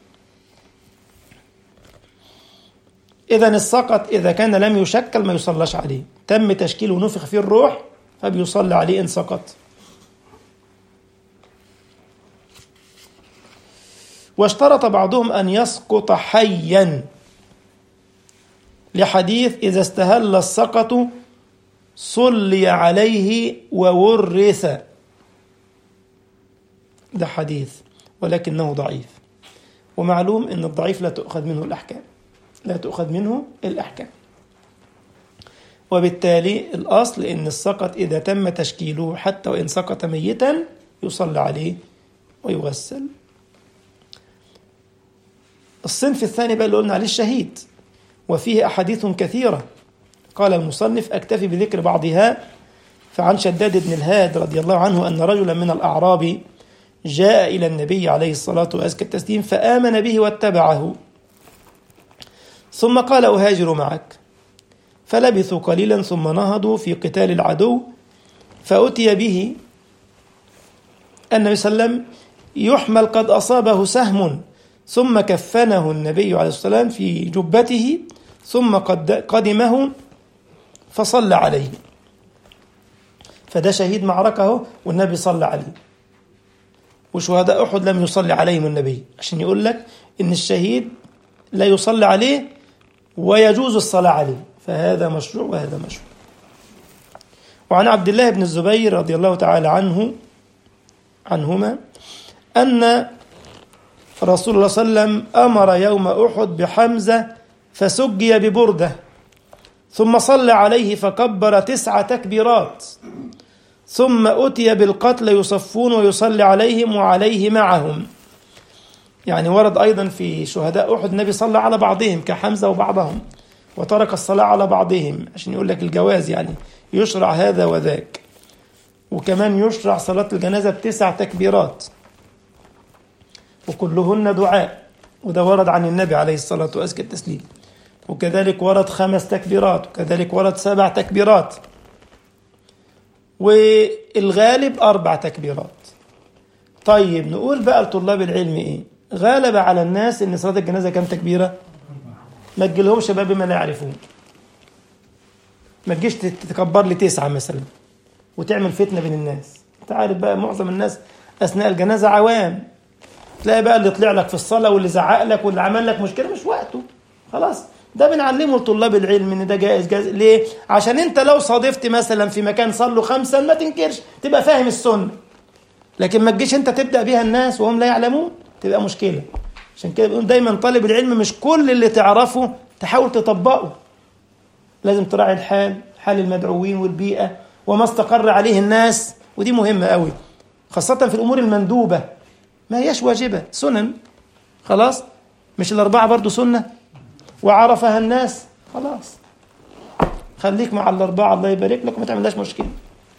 إذا السقط إذا كان لم يشكل ما يصلاش عليه تم تشكيله ونفخ فيه الروح فبيصلى عليه إن سقط واشترط بعضهم أن يسقط حيا لحديث إذا استهل السقط صلي عليه وورث ده حديث ولكنه ضعيف ومعلوم أن الضعيف لا تؤخذ منه الأحكام لا تؤخذ منه الأحكام وبالتالي الأصل أن السقط إذا تم تشكيله حتى وإن سقط ميتا يصلى عليه ويغسل الصنف الثاني بقى اللي قلنا عليه الشهيد وفيه أحاديث كثيرة قال المصنف أكتفي بذكر بعضها فعن شداد بن الهاد رضي الله عنه أن رجلا من الأعراب جاء إلى النبي عليه الصلاة وأزكى التسليم فآمن به واتبعه ثم قال أهاجر معك فلبثوا قليلا ثم نهضوا في قتال العدو فأتي به النبي صلى الله عليه وسلم يحمل قد أصابه سهم ثم كفنه النبي عليه الصلاة والسلام في جبته ثم قد قدمه فصلى عليه فده شهيد معركة والنبي صلى عليه وشهداء أحد لم يصلي عليهم النبي عشان يقول لك إن الشهيد لا يصلي عليه ويجوز الصلاة عليه فهذا مشروع وهذا مشروع وعن عبد الله بن الزبير رضي الله تعالى عنه عنهما أن رسول الله صلى الله عليه وسلم أمر يوم أحد بحمزة فسجي ببردة ثم صلى عليه فكبر تسع تكبيرات ثم أتي بالقتل يصفون ويصلي عليهم وعليه معهم يعني ورد أيضا في شهداء أحد النبي صلى على بعضهم كحمزة وبعضهم وترك الصلاة على بعضهم عشان يقول لك الجواز يعني يشرع هذا وذاك وكمان يشرع صلاة الجنازة بتسع تكبيرات وكلهن دعاء وده ورد عن النبي عليه الصلاة وأزكى التسليم وكذلك ورد خمس تكبيرات وكذلك ورد سبع تكبيرات والغالب أربع تكبيرات طيب نقول بقى لطلاب العلم إيه غالب على الناس إن صلاة الجنازة كم تكبيرة ما تجيلهمش بقى بما لا يعرفون ما تجيش تكبر لي تسعة مثلا وتعمل فتنة بين الناس انت عارف بقى معظم الناس أثناء الجنازة عوام تلاقي بقى اللي طلع لك في الصلاة واللي زعق لك واللي عمل لك مشكلة مش وقته خلاص ده بنعلمه لطلاب العلم ان ده جائز جائز ليه؟ عشان انت لو صادفت مثلا في مكان صلوا خمسا ما تنكرش تبقى فاهم السنة لكن ما تجيش انت تبدأ بيها الناس وهم لا يعلمون تبقى مشكلة عشان كده بيقول دايما طالب العلم مش كل اللي تعرفه تحاول تطبقه لازم تراعي الحال حال المدعوين والبيئة وما استقر عليه الناس ودي مهمة قوي خاصة في الأمور المندوبة ما هياش واجبة سنن خلاص مش الأربعة برضو سنة وعرفها الناس خلاص خليك مع الأربعة الله يبارك لك وما تعملهاش مشكلة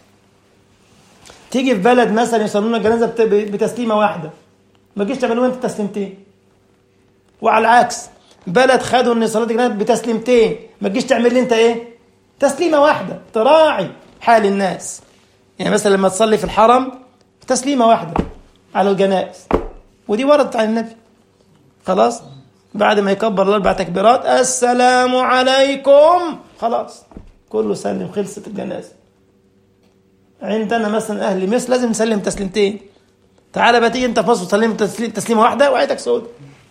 تيجي في بلد مثلا يصلون الجنازة بت- بتسليمة واحدة ما تجيش تعملوا انت تسليمتين وعلى العكس بلد خدوا ان صلاة الجنازة بتسليمتين ما تجيش تعمل لي انت ايه تسليمة واحدة تراعي حال الناس يعني مثلا لما تصلي في الحرم تسليمة واحدة على الجنائز ودي وردت عن النبي خلاص بعد ما يكبر الاربع تكبيرات السلام عليكم خلاص كله سلم خلصت الجنازه عندنا مثلا اهل مصر لازم نسلم تسليمتين تعالى بقى تيجي انت في مصر تسلم تسليم تسليمه واحده وعيدك سود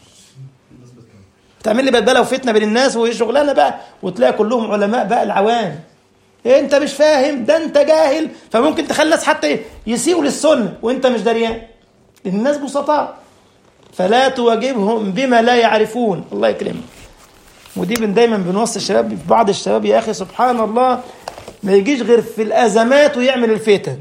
تعمل لي بلبله وفتنه بين الناس وشغلانه بقى وتلاقي كلهم علماء بقى العوام إيه انت مش فاهم ده انت جاهل فممكن تخلي الناس حتى يسيئوا للسنه وانت مش دريان لان الناس بسطاء فلا تواجبهم بما لا يعرفون الله يكرمك ودي بن دايما بنوصي الشباب في بعض الشباب يا اخي سبحان الله ما يجيش غير في الازمات ويعمل الفتن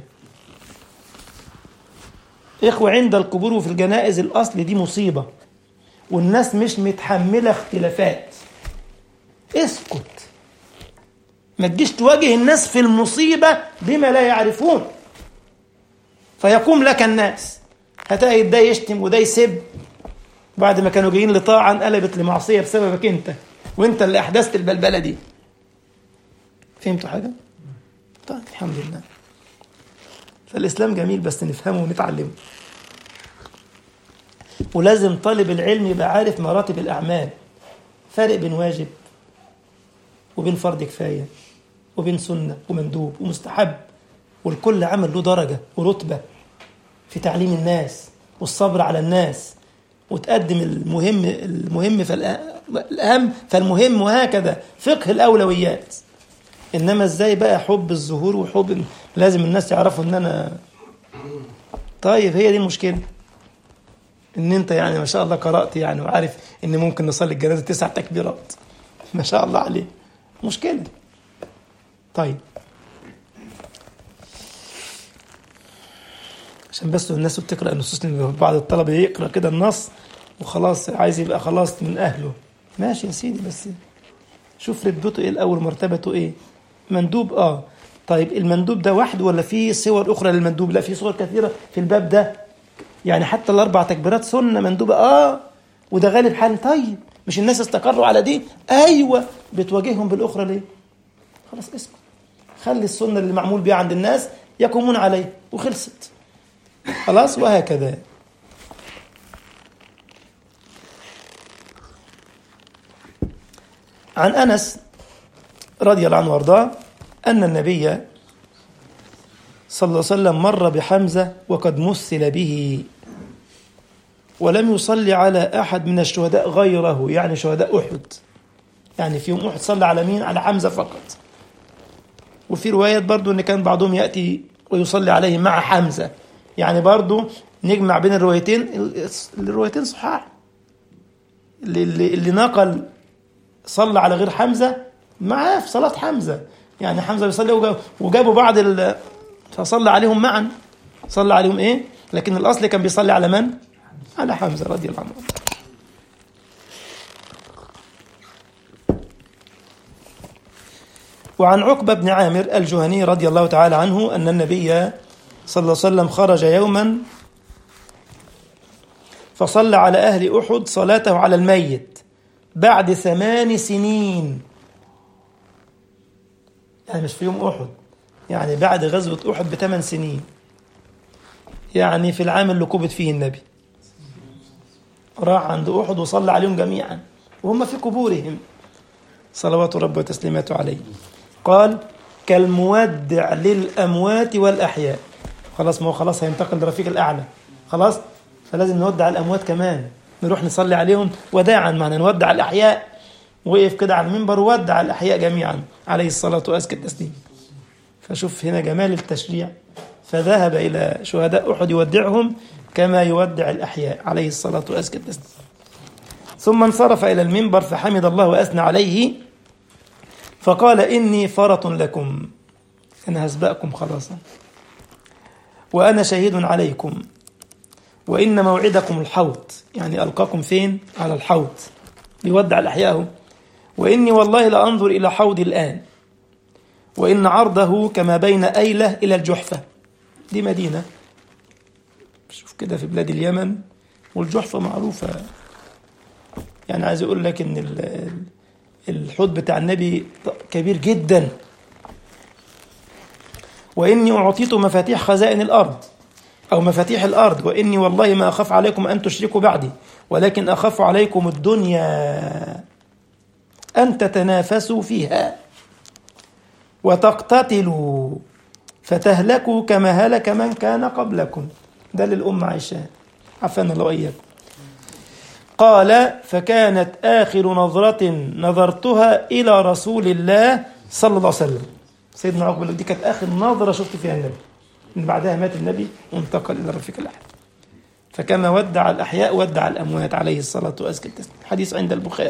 اخوة عند القبور وفي الجنائز الاصل دي مصيبة والناس مش متحملة اختلافات اسكت ما تجيش تواجه الناس في المصيبة بما لا يعرفون فيقوم لك الناس هتلاقي ده يشتم وده يسب بعد ما كانوا جايين لطاعة انقلبت لمعصية بسببك انت وانت اللي احدثت البلبلة دي فهمتوا حاجة؟ طيب الحمد لله فالإسلام جميل بس نفهمه ونتعلمه ولازم طالب العلم يبقى عارف مراتب الأعمال فرق بين واجب وبين فرض كفاية وبين سنة ومندوب ومستحب والكل عمل له درجة ورتبة في تعليم الناس والصبر على الناس وتقدم المهم المهم فالأهم فالمهم وهكذا فقه الأولويات انما ازاي بقى حب الظهور وحب لازم الناس يعرفوا ان انا طيب هي دي المشكله ان انت يعني ما شاء الله قرات يعني وعارف ان ممكن نصلي الجنازه تسع تكبيرات ما شاء الله عليه مشكله طيب عشان بس الناس بتقرا النصوص لأن بعض الطلبه يقرا كده النص وخلاص عايز يبقى خلاص من اهله ماشي يا سيدي بس شوف رتبته ايه الاول مرتبته ايه مندوب اه طيب المندوب ده وحده ولا في صور اخرى للمندوب لا في صور كثيره في الباب ده يعني حتى الاربع تكبيرات سنه مندوبه اه وده غالب حال طيب مش الناس استقروا على دي ايوه بتواجههم بالاخرى ليه خلاص اسكت خلي السنه اللي معمول بيها عند الناس يقومون عليه وخلصت خلاص وهكذا عن انس رضي الله عنه وارضاه ان النبي صلى الله عليه وسلم مر بحمزه وقد مثل به ولم يصلي على احد من الشهداء غيره يعني شهداء احد يعني في يوم احد صلى على مين على حمزه فقط وفي روايات برضو ان كان بعضهم ياتي ويصلي عليه مع حمزه يعني برضو نجمع بين الروايتين الروايتين صحاح اللي, اللي, اللي نقل صلى على غير حمزة معاه في صلاة حمزة يعني حمزة بيصلي وجاب وجابوا بعض ال فصلى عليهم معا صلى عليهم ايه لكن الأصل كان بيصلي على من على حمزة رضي الله عنه وعن عقبة بن عامر الجهني رضي الله تعالى عنه أن النبي صلى الله عليه وسلم خرج يوما فصلى على أهل أحد صلاته على الميت بعد ثمان سنين يعني مش في يوم أحد يعني بعد غزوة أحد بثمان سنين يعني في العام اللي قبض فيه النبي راح عند أحد وصلى عليهم جميعا وهم في قبورهم صلوات رب وتسليماته عليه قال كالمودع للأموات والأحياء خلاص ما هو خلاص هينتقل لرفيق الأعلى خلاص فلازم نودع الأموات كمان نروح نصلي عليهم وداعا معنا نودع الأحياء وقف كده على المنبر وودع الأحياء جميعا عليه الصلاة وأزكى التسليم فشوف هنا جمال التشريع فذهب إلى شهداء أحد يودعهم كما يودع الأحياء عليه الصلاة وأزكى التسليم ثم انصرف إلى المنبر فحمد الله وأثنى عليه فقال إني فرط لكم أنا هسبقكم خلاص وأنا شهيد عليكم وإن موعدكم الحوض يعني ألقاكم فين على الحوض بيودع الأحياء وإني والله لأنظر إلى حوضي الآن وإن عرضه كما بين أيلة إلى الجحفة دي مدينة شوف كده في بلاد اليمن والجحفة معروفة يعني عايز أقول لك إن الحوض بتاع النبي كبير جدا وإني أعطيت مفاتيح خزائن الأرض أو مفاتيح الأرض وإني والله ما أخاف عليكم أن تشركوا بعدي ولكن أخاف عليكم الدنيا أن تتنافسوا فيها وتقتتلوا فتهلكوا كما هلك من كان قبلكم ده للأمة عائشة عفانا الله إياكم قال فكانت آخر نظرة نظرتها إلى رسول الله صلى الله عليه وسلم سيدنا عقبة دي كانت آخر نظرة شفت فيها النبي من بعدها مات النبي وانتقل إلى رفيق الأحد فكما ودع الأحياء ودع الأموات عليه الصلاة والسلام حديث عند البخاري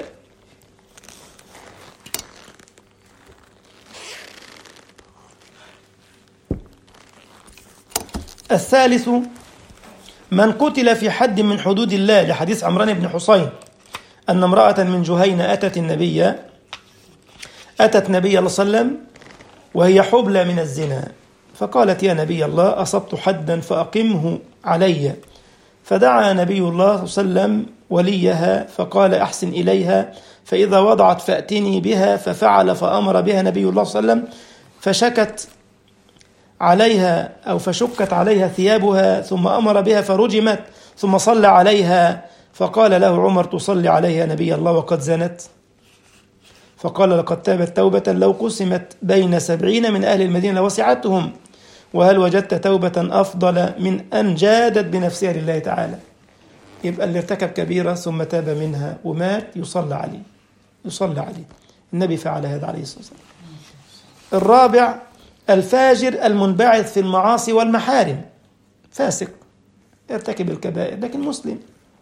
الثالث من قتل في حد من حدود الله لحديث عمران بن حسين أن امرأة من جهينة أتت النبي أتت نبي الله صلى الله عليه وسلم وهي حبلى من الزنا فقالت يا نبي الله أصبت حدا فأقمه علي فدعا نبي الله صلى الله عليه وسلم وليها فقال أحسن إليها فإذا وضعت فأتني بها ففعل فأمر بها نبي الله صلى الله عليه وسلم فشكت عليها أو فشكت عليها ثيابها ثم أمر بها فرجمت ثم صلى عليها فقال له عمر تصلي عليها نبي الله وقد زنت فقال لقد تابت توبة لو قسمت بين سبعين من أهل المدينة لوسعتهم وهل وجدت توبة أفضل من أن جادت بنفسها لله تعالى يبقى اللي ارتكب كبيرة ثم تاب منها ومات يصلى عليه يصلى عليه النبي فعل هذا عليه الصلاة والسلام الرابع الفاجر المنبعث في المعاصي والمحارم فاسق يرتكب الكبائر لكن مسلم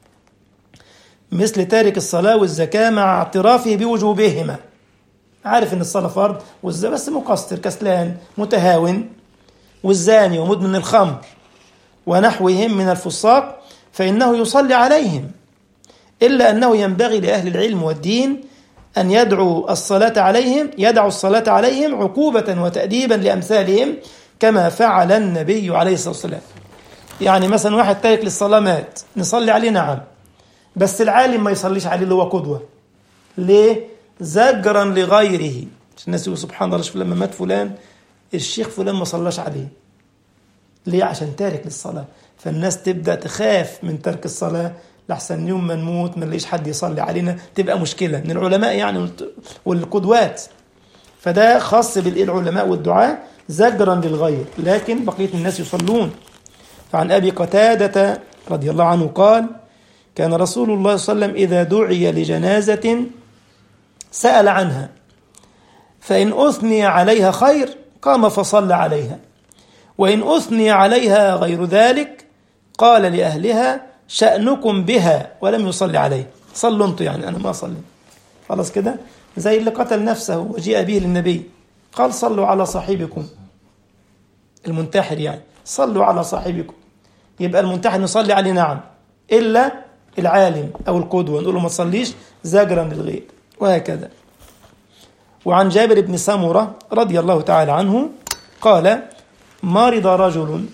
مثل تارك الصلاة والزكاة مع اعترافه بوجوبهما عارف ان الصلاة فرض والزكاة بس مقصر كسلان متهاون والزاني ومدمن الخمر ونحوهم من الفساق فإنه يصلي عليهم إلا أنه ينبغي لأهل العلم والدين أن يدعوا الصلاة عليهم يدعوا الصلاة عليهم عقوبة وتأديبا لأمثالهم كما فعل النبي عليه الصلاة والسلام يعني مثلا واحد تارك للصلاة مات نصلي عليه نعم بس العالم ما يصليش عليه اللي هو قدوة ليه؟ زجرا لغيره الناس يقول سبحان الله شوف لما مات فلان الشيخ فلان ما صلاش عليه ليه عشان تارك للصلاة فالناس تبدأ تخاف من ترك الصلاة لحسن يوم ما نموت ما نلاقيش حد يصلي علينا تبقى مشكلة من العلماء يعني والقدوات فده خاص بالعلماء والدعاء زجرا للغير لكن بقية الناس يصلون فعن أبي قتادة رضي الله عنه قال كان رسول الله صلى الله عليه وسلم إذا دعي لجنازة سأل عنها فإن أثني عليها خير قام فصلى عليها وإن أثني عليها غير ذلك قال لأهلها شأنكم بها ولم يصلي عليه صلوا انتوا يعني أنا ما أصلي خلاص كده زي اللي قتل نفسه وجيء به للنبي قال صلوا على صاحبكم المنتحر يعني صلوا على صاحبكم يبقى المنتحر نصلي عليه نعم إلا العالم أو القدوة نقول له ما تصليش زاجرا للغير وهكذا وعن جابر بن سمرة رضي الله تعالى عنه قال مرض رجل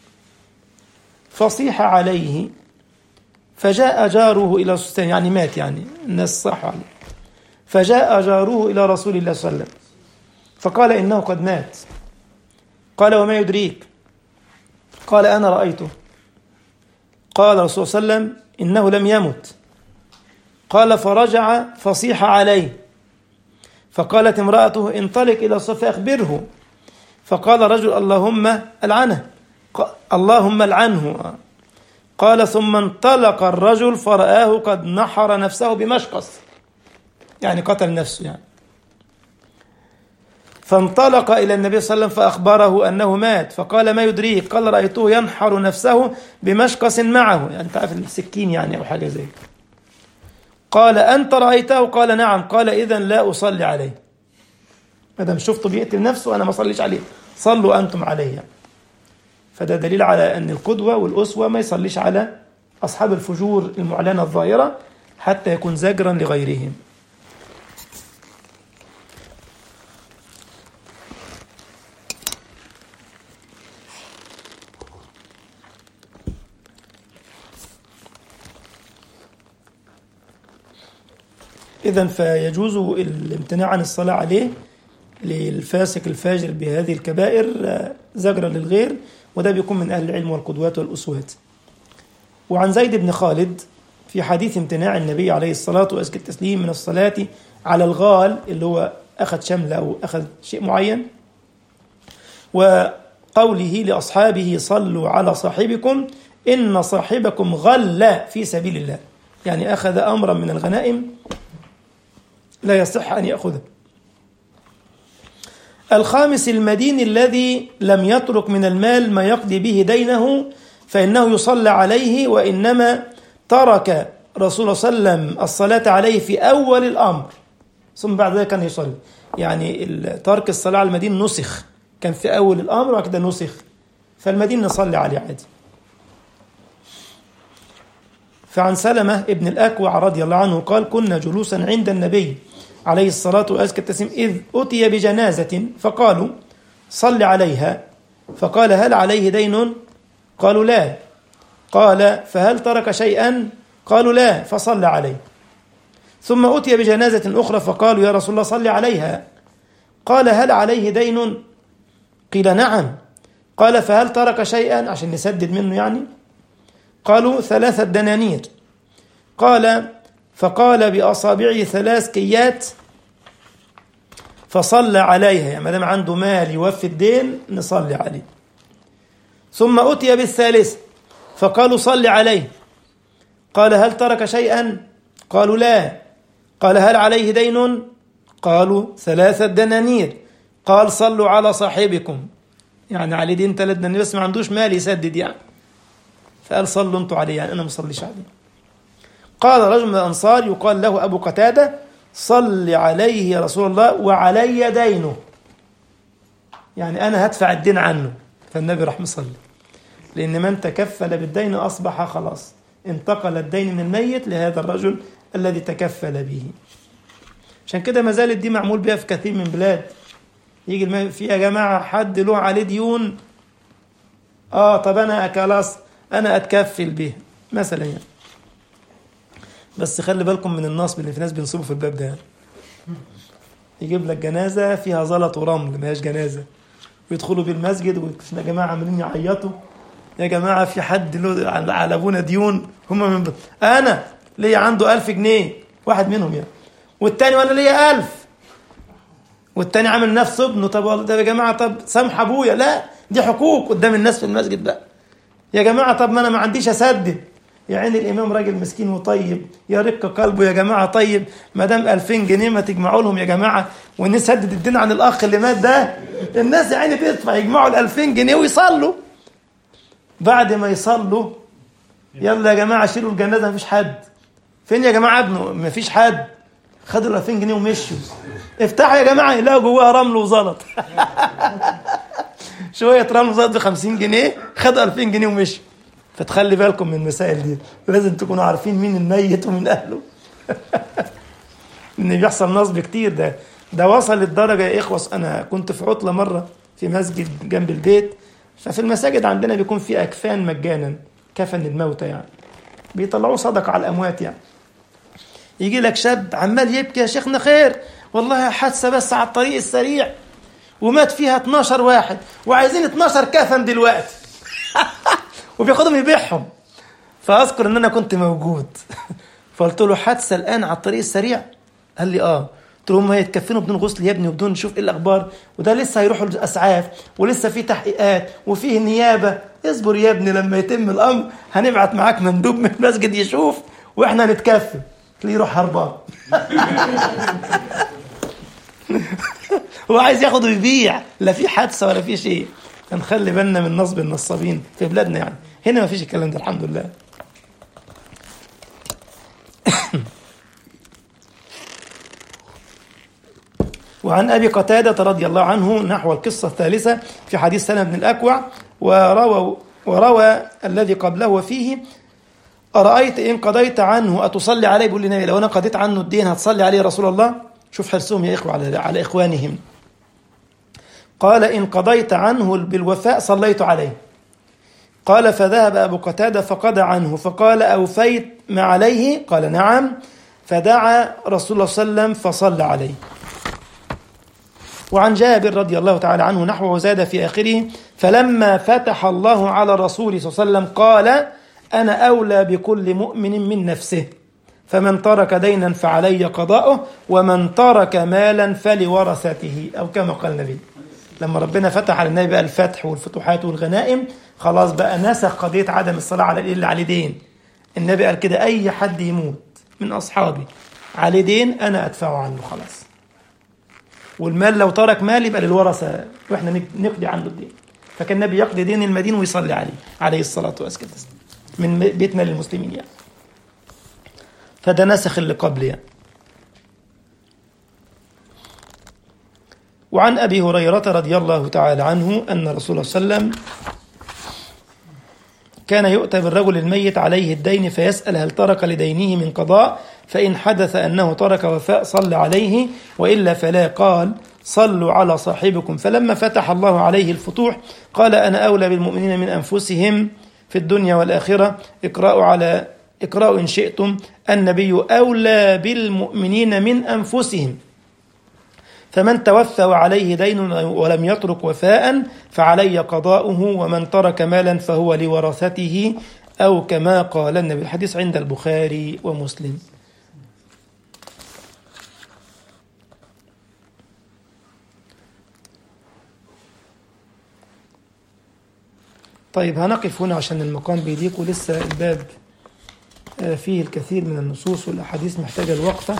فصيح عليه فجاء جاره إلى السلطان يعني مات يعني الناس صح عليه فجاء جاره إلى رسول الله صلى الله عليه وسلم فقال إنه قد مات قال وما يدريك قال أنا رأيته قال رسول الله صلى الله عليه وسلم إنه لم يمت قال فرجع فصيح عليه فقالت امرأته انطلق إلى الصف أخبره فقال رجل اللهم العنه اللهم العنه قال ثم انطلق الرجل فرآه قد نحر نفسه بمشقص يعني قتل نفسه يعني فانطلق إلى النبي صلى الله عليه وسلم فأخبره أنه مات فقال ما يدريك قال رأيته ينحر نفسه بمشقص معه يعني تعرف السكين يعني أو حاجة زي قال أنت رأيته قال نعم قال إذا لا أصلي عليه ما دام شفته بيقتل نفسه أنا ما أصليش عليه صلوا أنتم عليه يعني. فده دليل على أن القدوة والأسوة ما يصليش على أصحاب الفجور المعلنة الظاهرة حتى يكون زجرا لغيرهم إذا فيجوز الامتناع عن الصلاة عليه للفاسق الفاجر بهذه الكبائر زجرا للغير وده بيكون من أهل العلم والقدوات والأسوات وعن زيد بن خالد في حديث امتناع النبي عليه الصلاة وأزكى التسليم من الصلاة على الغال اللي هو أخذ شمل أو أخذ شيء معين وقوله لأصحابه صلوا على صاحبكم إن صاحبكم غل في سبيل الله يعني أخذ أمرا من الغنائم لا يصح أن يأخذه الخامس المدين الذي لم يترك من المال ما يقضي به دينه فإنه يصلى عليه وإنما ترك رسول الله صلى الله عليه وسلم الصلاة عليه في أول الأمر ثم بعد ذلك كان يصلي يعني ترك الصلاة على المدين نسخ كان في أول الأمر وبعد كده نسخ فالمدين نصلي عليه عادي فعن سلمة ابن الأكوع رضي الله عنه قال كنا جلوسا عند النبي عليه الصلاة وأزكى التسليم إذ أتي بجنازة فقالوا صل عليها فقال هل عليه دين قالوا لا قال فهل ترك شيئا قالوا لا فصلى عليه ثم أتي بجنازة أخرى فقالوا يا رسول الله صل عليها قال هل عليه دين قيل نعم قال فهل ترك شيئا عشان نسدد منه يعني قالوا ثلاثة دنانير قال فقال بأصابعه ثلاث كيات فصلى عليها يعني ما دام عنده مال يوفي الدين نصلي عليه ثم أتي بالثالث فقالوا صل عليه قال هل ترك شيئا قالوا لا قال هل عليه دين قالوا ثلاثة دنانير قال صلوا على صاحبكم يعني عليه دين ثلاث دنانير بس ما عندوش مال يسدد يعني فقال صلوا انتوا عليه يعني انا ما اصليش عليه قال رجل من الانصار يقال له ابو قتاده صل عليه يا رسول الله وعلي دينه يعني انا هدفع الدين عنه فالنبي راح مصلي لان من تكفل بالدين اصبح خلاص انتقل الدين من الميت لهذا الرجل الذي تكفل به عشان كده ما زالت دي معمول بها في كثير من بلاد يجي الم... في يا جماعه حد له عليه ديون اه طب انا خلاص انا اتكفل به مثلا يعني بس خلي بالكم من النصب اللي في ناس بينصبوا في الباب ده يعني. يجيب لك جنازه فيها زلط ورمل ما هياش جنازه ويدخلوا بالمسجد ويا جماعه عاملين يعيطوا يا جماعه في حد له على ابونا ديون هم من ب... انا ليا عنده ألف جنيه واحد منهم يعني والتاني وانا ليا ألف والتاني عامل نفسه ابنه طب والله يا جماعه طب سامح ابويا لا دي حقوق قدام الناس في المسجد بقى يا جماعه طب ما انا ما عنديش اسدد يا عين الامام راجل مسكين وطيب يا رق قلبه يا جماعه طيب ما دام 2000 جنيه ما تجمعوا لهم يا جماعه ونسدد الدين عن الاخ اللي مات ده الناس يا عيني تدفع يجمعوا ال 2000 جنيه ويصلوا بعد ما يصلوا يلا يا جماعه شيلوا الجنازه ما فيش حد فين يا جماعه ابنه ما فيش حد خدوا ال 2000 جنيه ومشوا افتحوا يا جماعه يلاقوا جواها رمل وزلط شويه رمل وزلط ب 50 جنيه خدوا 2000 جنيه ومشوا فتخلي بالكم من المسائل دي لازم تكونوا عارفين مين الميت ومين اهله ان بيحصل نصب كتير ده ده وصل للدرجه يا اخوه انا كنت في عطله مره في مسجد جنب البيت ففي المساجد عندنا بيكون في اكفان مجانا كفن الموتى يعني بيطلعوه صدقه على الاموات يعني يجي لك شاب عمال يبكي يا شيخنا خير والله حادثه بس على الطريق السريع ومات فيها 12 واحد وعايزين 12 كفن دلوقتي وبياخدهم يبيعهم فاذكر ان انا كنت موجود فقلت له حادثه الان على الطريق السريع قال لي اه قلت له هم هيتكفنوا بدون غسل يا ابني وبدون نشوف ايه الاخبار وده لسه هيروحوا الاسعاف ولسه في تحقيقات وفيه نيابه اصبر يا ابني لما يتم الامر هنبعت معاك مندوب من المسجد يشوف واحنا هنتكفن تلاقيه يروح هربان هو عايز ياخد ويبيع لا في حادثه ولا في شيء هنخلي بالنا من نصب النصابين في بلادنا يعني هنا ما فيش الكلام ده الحمد لله وعن أبي قتادة رضي الله عنه نحو القصة الثالثة في حديث سلمة بن الأكوع وروى, وروى الذي قبله فيه أرأيت إن قضيت عنه أتصلي عليه بيقول للنبي لو أنا قضيت عنه الدين هتصلي عليه رسول الله شوف حرصهم يا إخوة على, على إخوانهم قال إن قضيت عنه بالوفاء صليت عليه قال فذهب أبو قتادة فقضى عنه فقال أوفيت ما عليه قال نعم فدعا رسول الله صلى الله عليه وسلم فصلى عليه وعن جابر رضي الله تعالى عنه نحوه وزاد في آخره فلما فتح الله على رسوله صلى الله عليه وسلم قال أنا أولى بكل مؤمن من نفسه فمن ترك دينا فعلي قضاؤه ومن ترك مالا فلورثته أو كما قال النبي لما ربنا فتح على النبي بقى الفتح والفتوحات والغنائم خلاص بقى نسخ قضية عدم الصلاة على اللي عليه دين النبي قال كده أي حد يموت من أصحابي عليه دين أنا أدفعه عنه خلاص والمال لو ترك مال يبقى للورثة وإحنا نقضي عنه الدين فكان النبي يقضي دين المدين ويصلي عليه عليه الصلاة والسلام من بيتنا للمسلمين يعني فده نسخ اللي قبل يعني وعن أبي هريرة رضي الله تعالى عنه أن رسول الله صلى الله عليه وسلم كان يؤتى بالرجل الميت عليه الدين فيسأل هل ترك لدينه من قضاء فإن حدث أنه ترك وفاء صلى عليه وإلا فلا قال صلوا على صاحبكم فلما فتح الله عليه الفتوح قال أنا أولى بالمؤمنين من أنفسهم في الدنيا والآخرة اقرأوا على اقرأوا إن شئتم النبي أولى بالمؤمنين من أنفسهم فمن توفى وعليه دين ولم يترك وفاء فعلي قضاؤه ومن ترك مالا فهو لورثته أو كما قال النبي الحديث عند البخاري ومسلم طيب هنقف هنا عشان المقام بيضيق ولسه الباب فيه الكثير من النصوص والأحاديث محتاجة الوقفة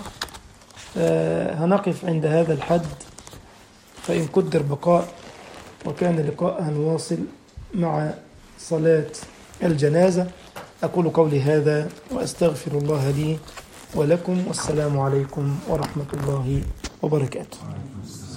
هنقف عند هذا الحد فإن قدر بقاء وكان لقاء هنواصل مع صلاة الجنازة أقول قولي هذا وأستغفر الله لي ولكم والسلام عليكم ورحمة الله وبركاته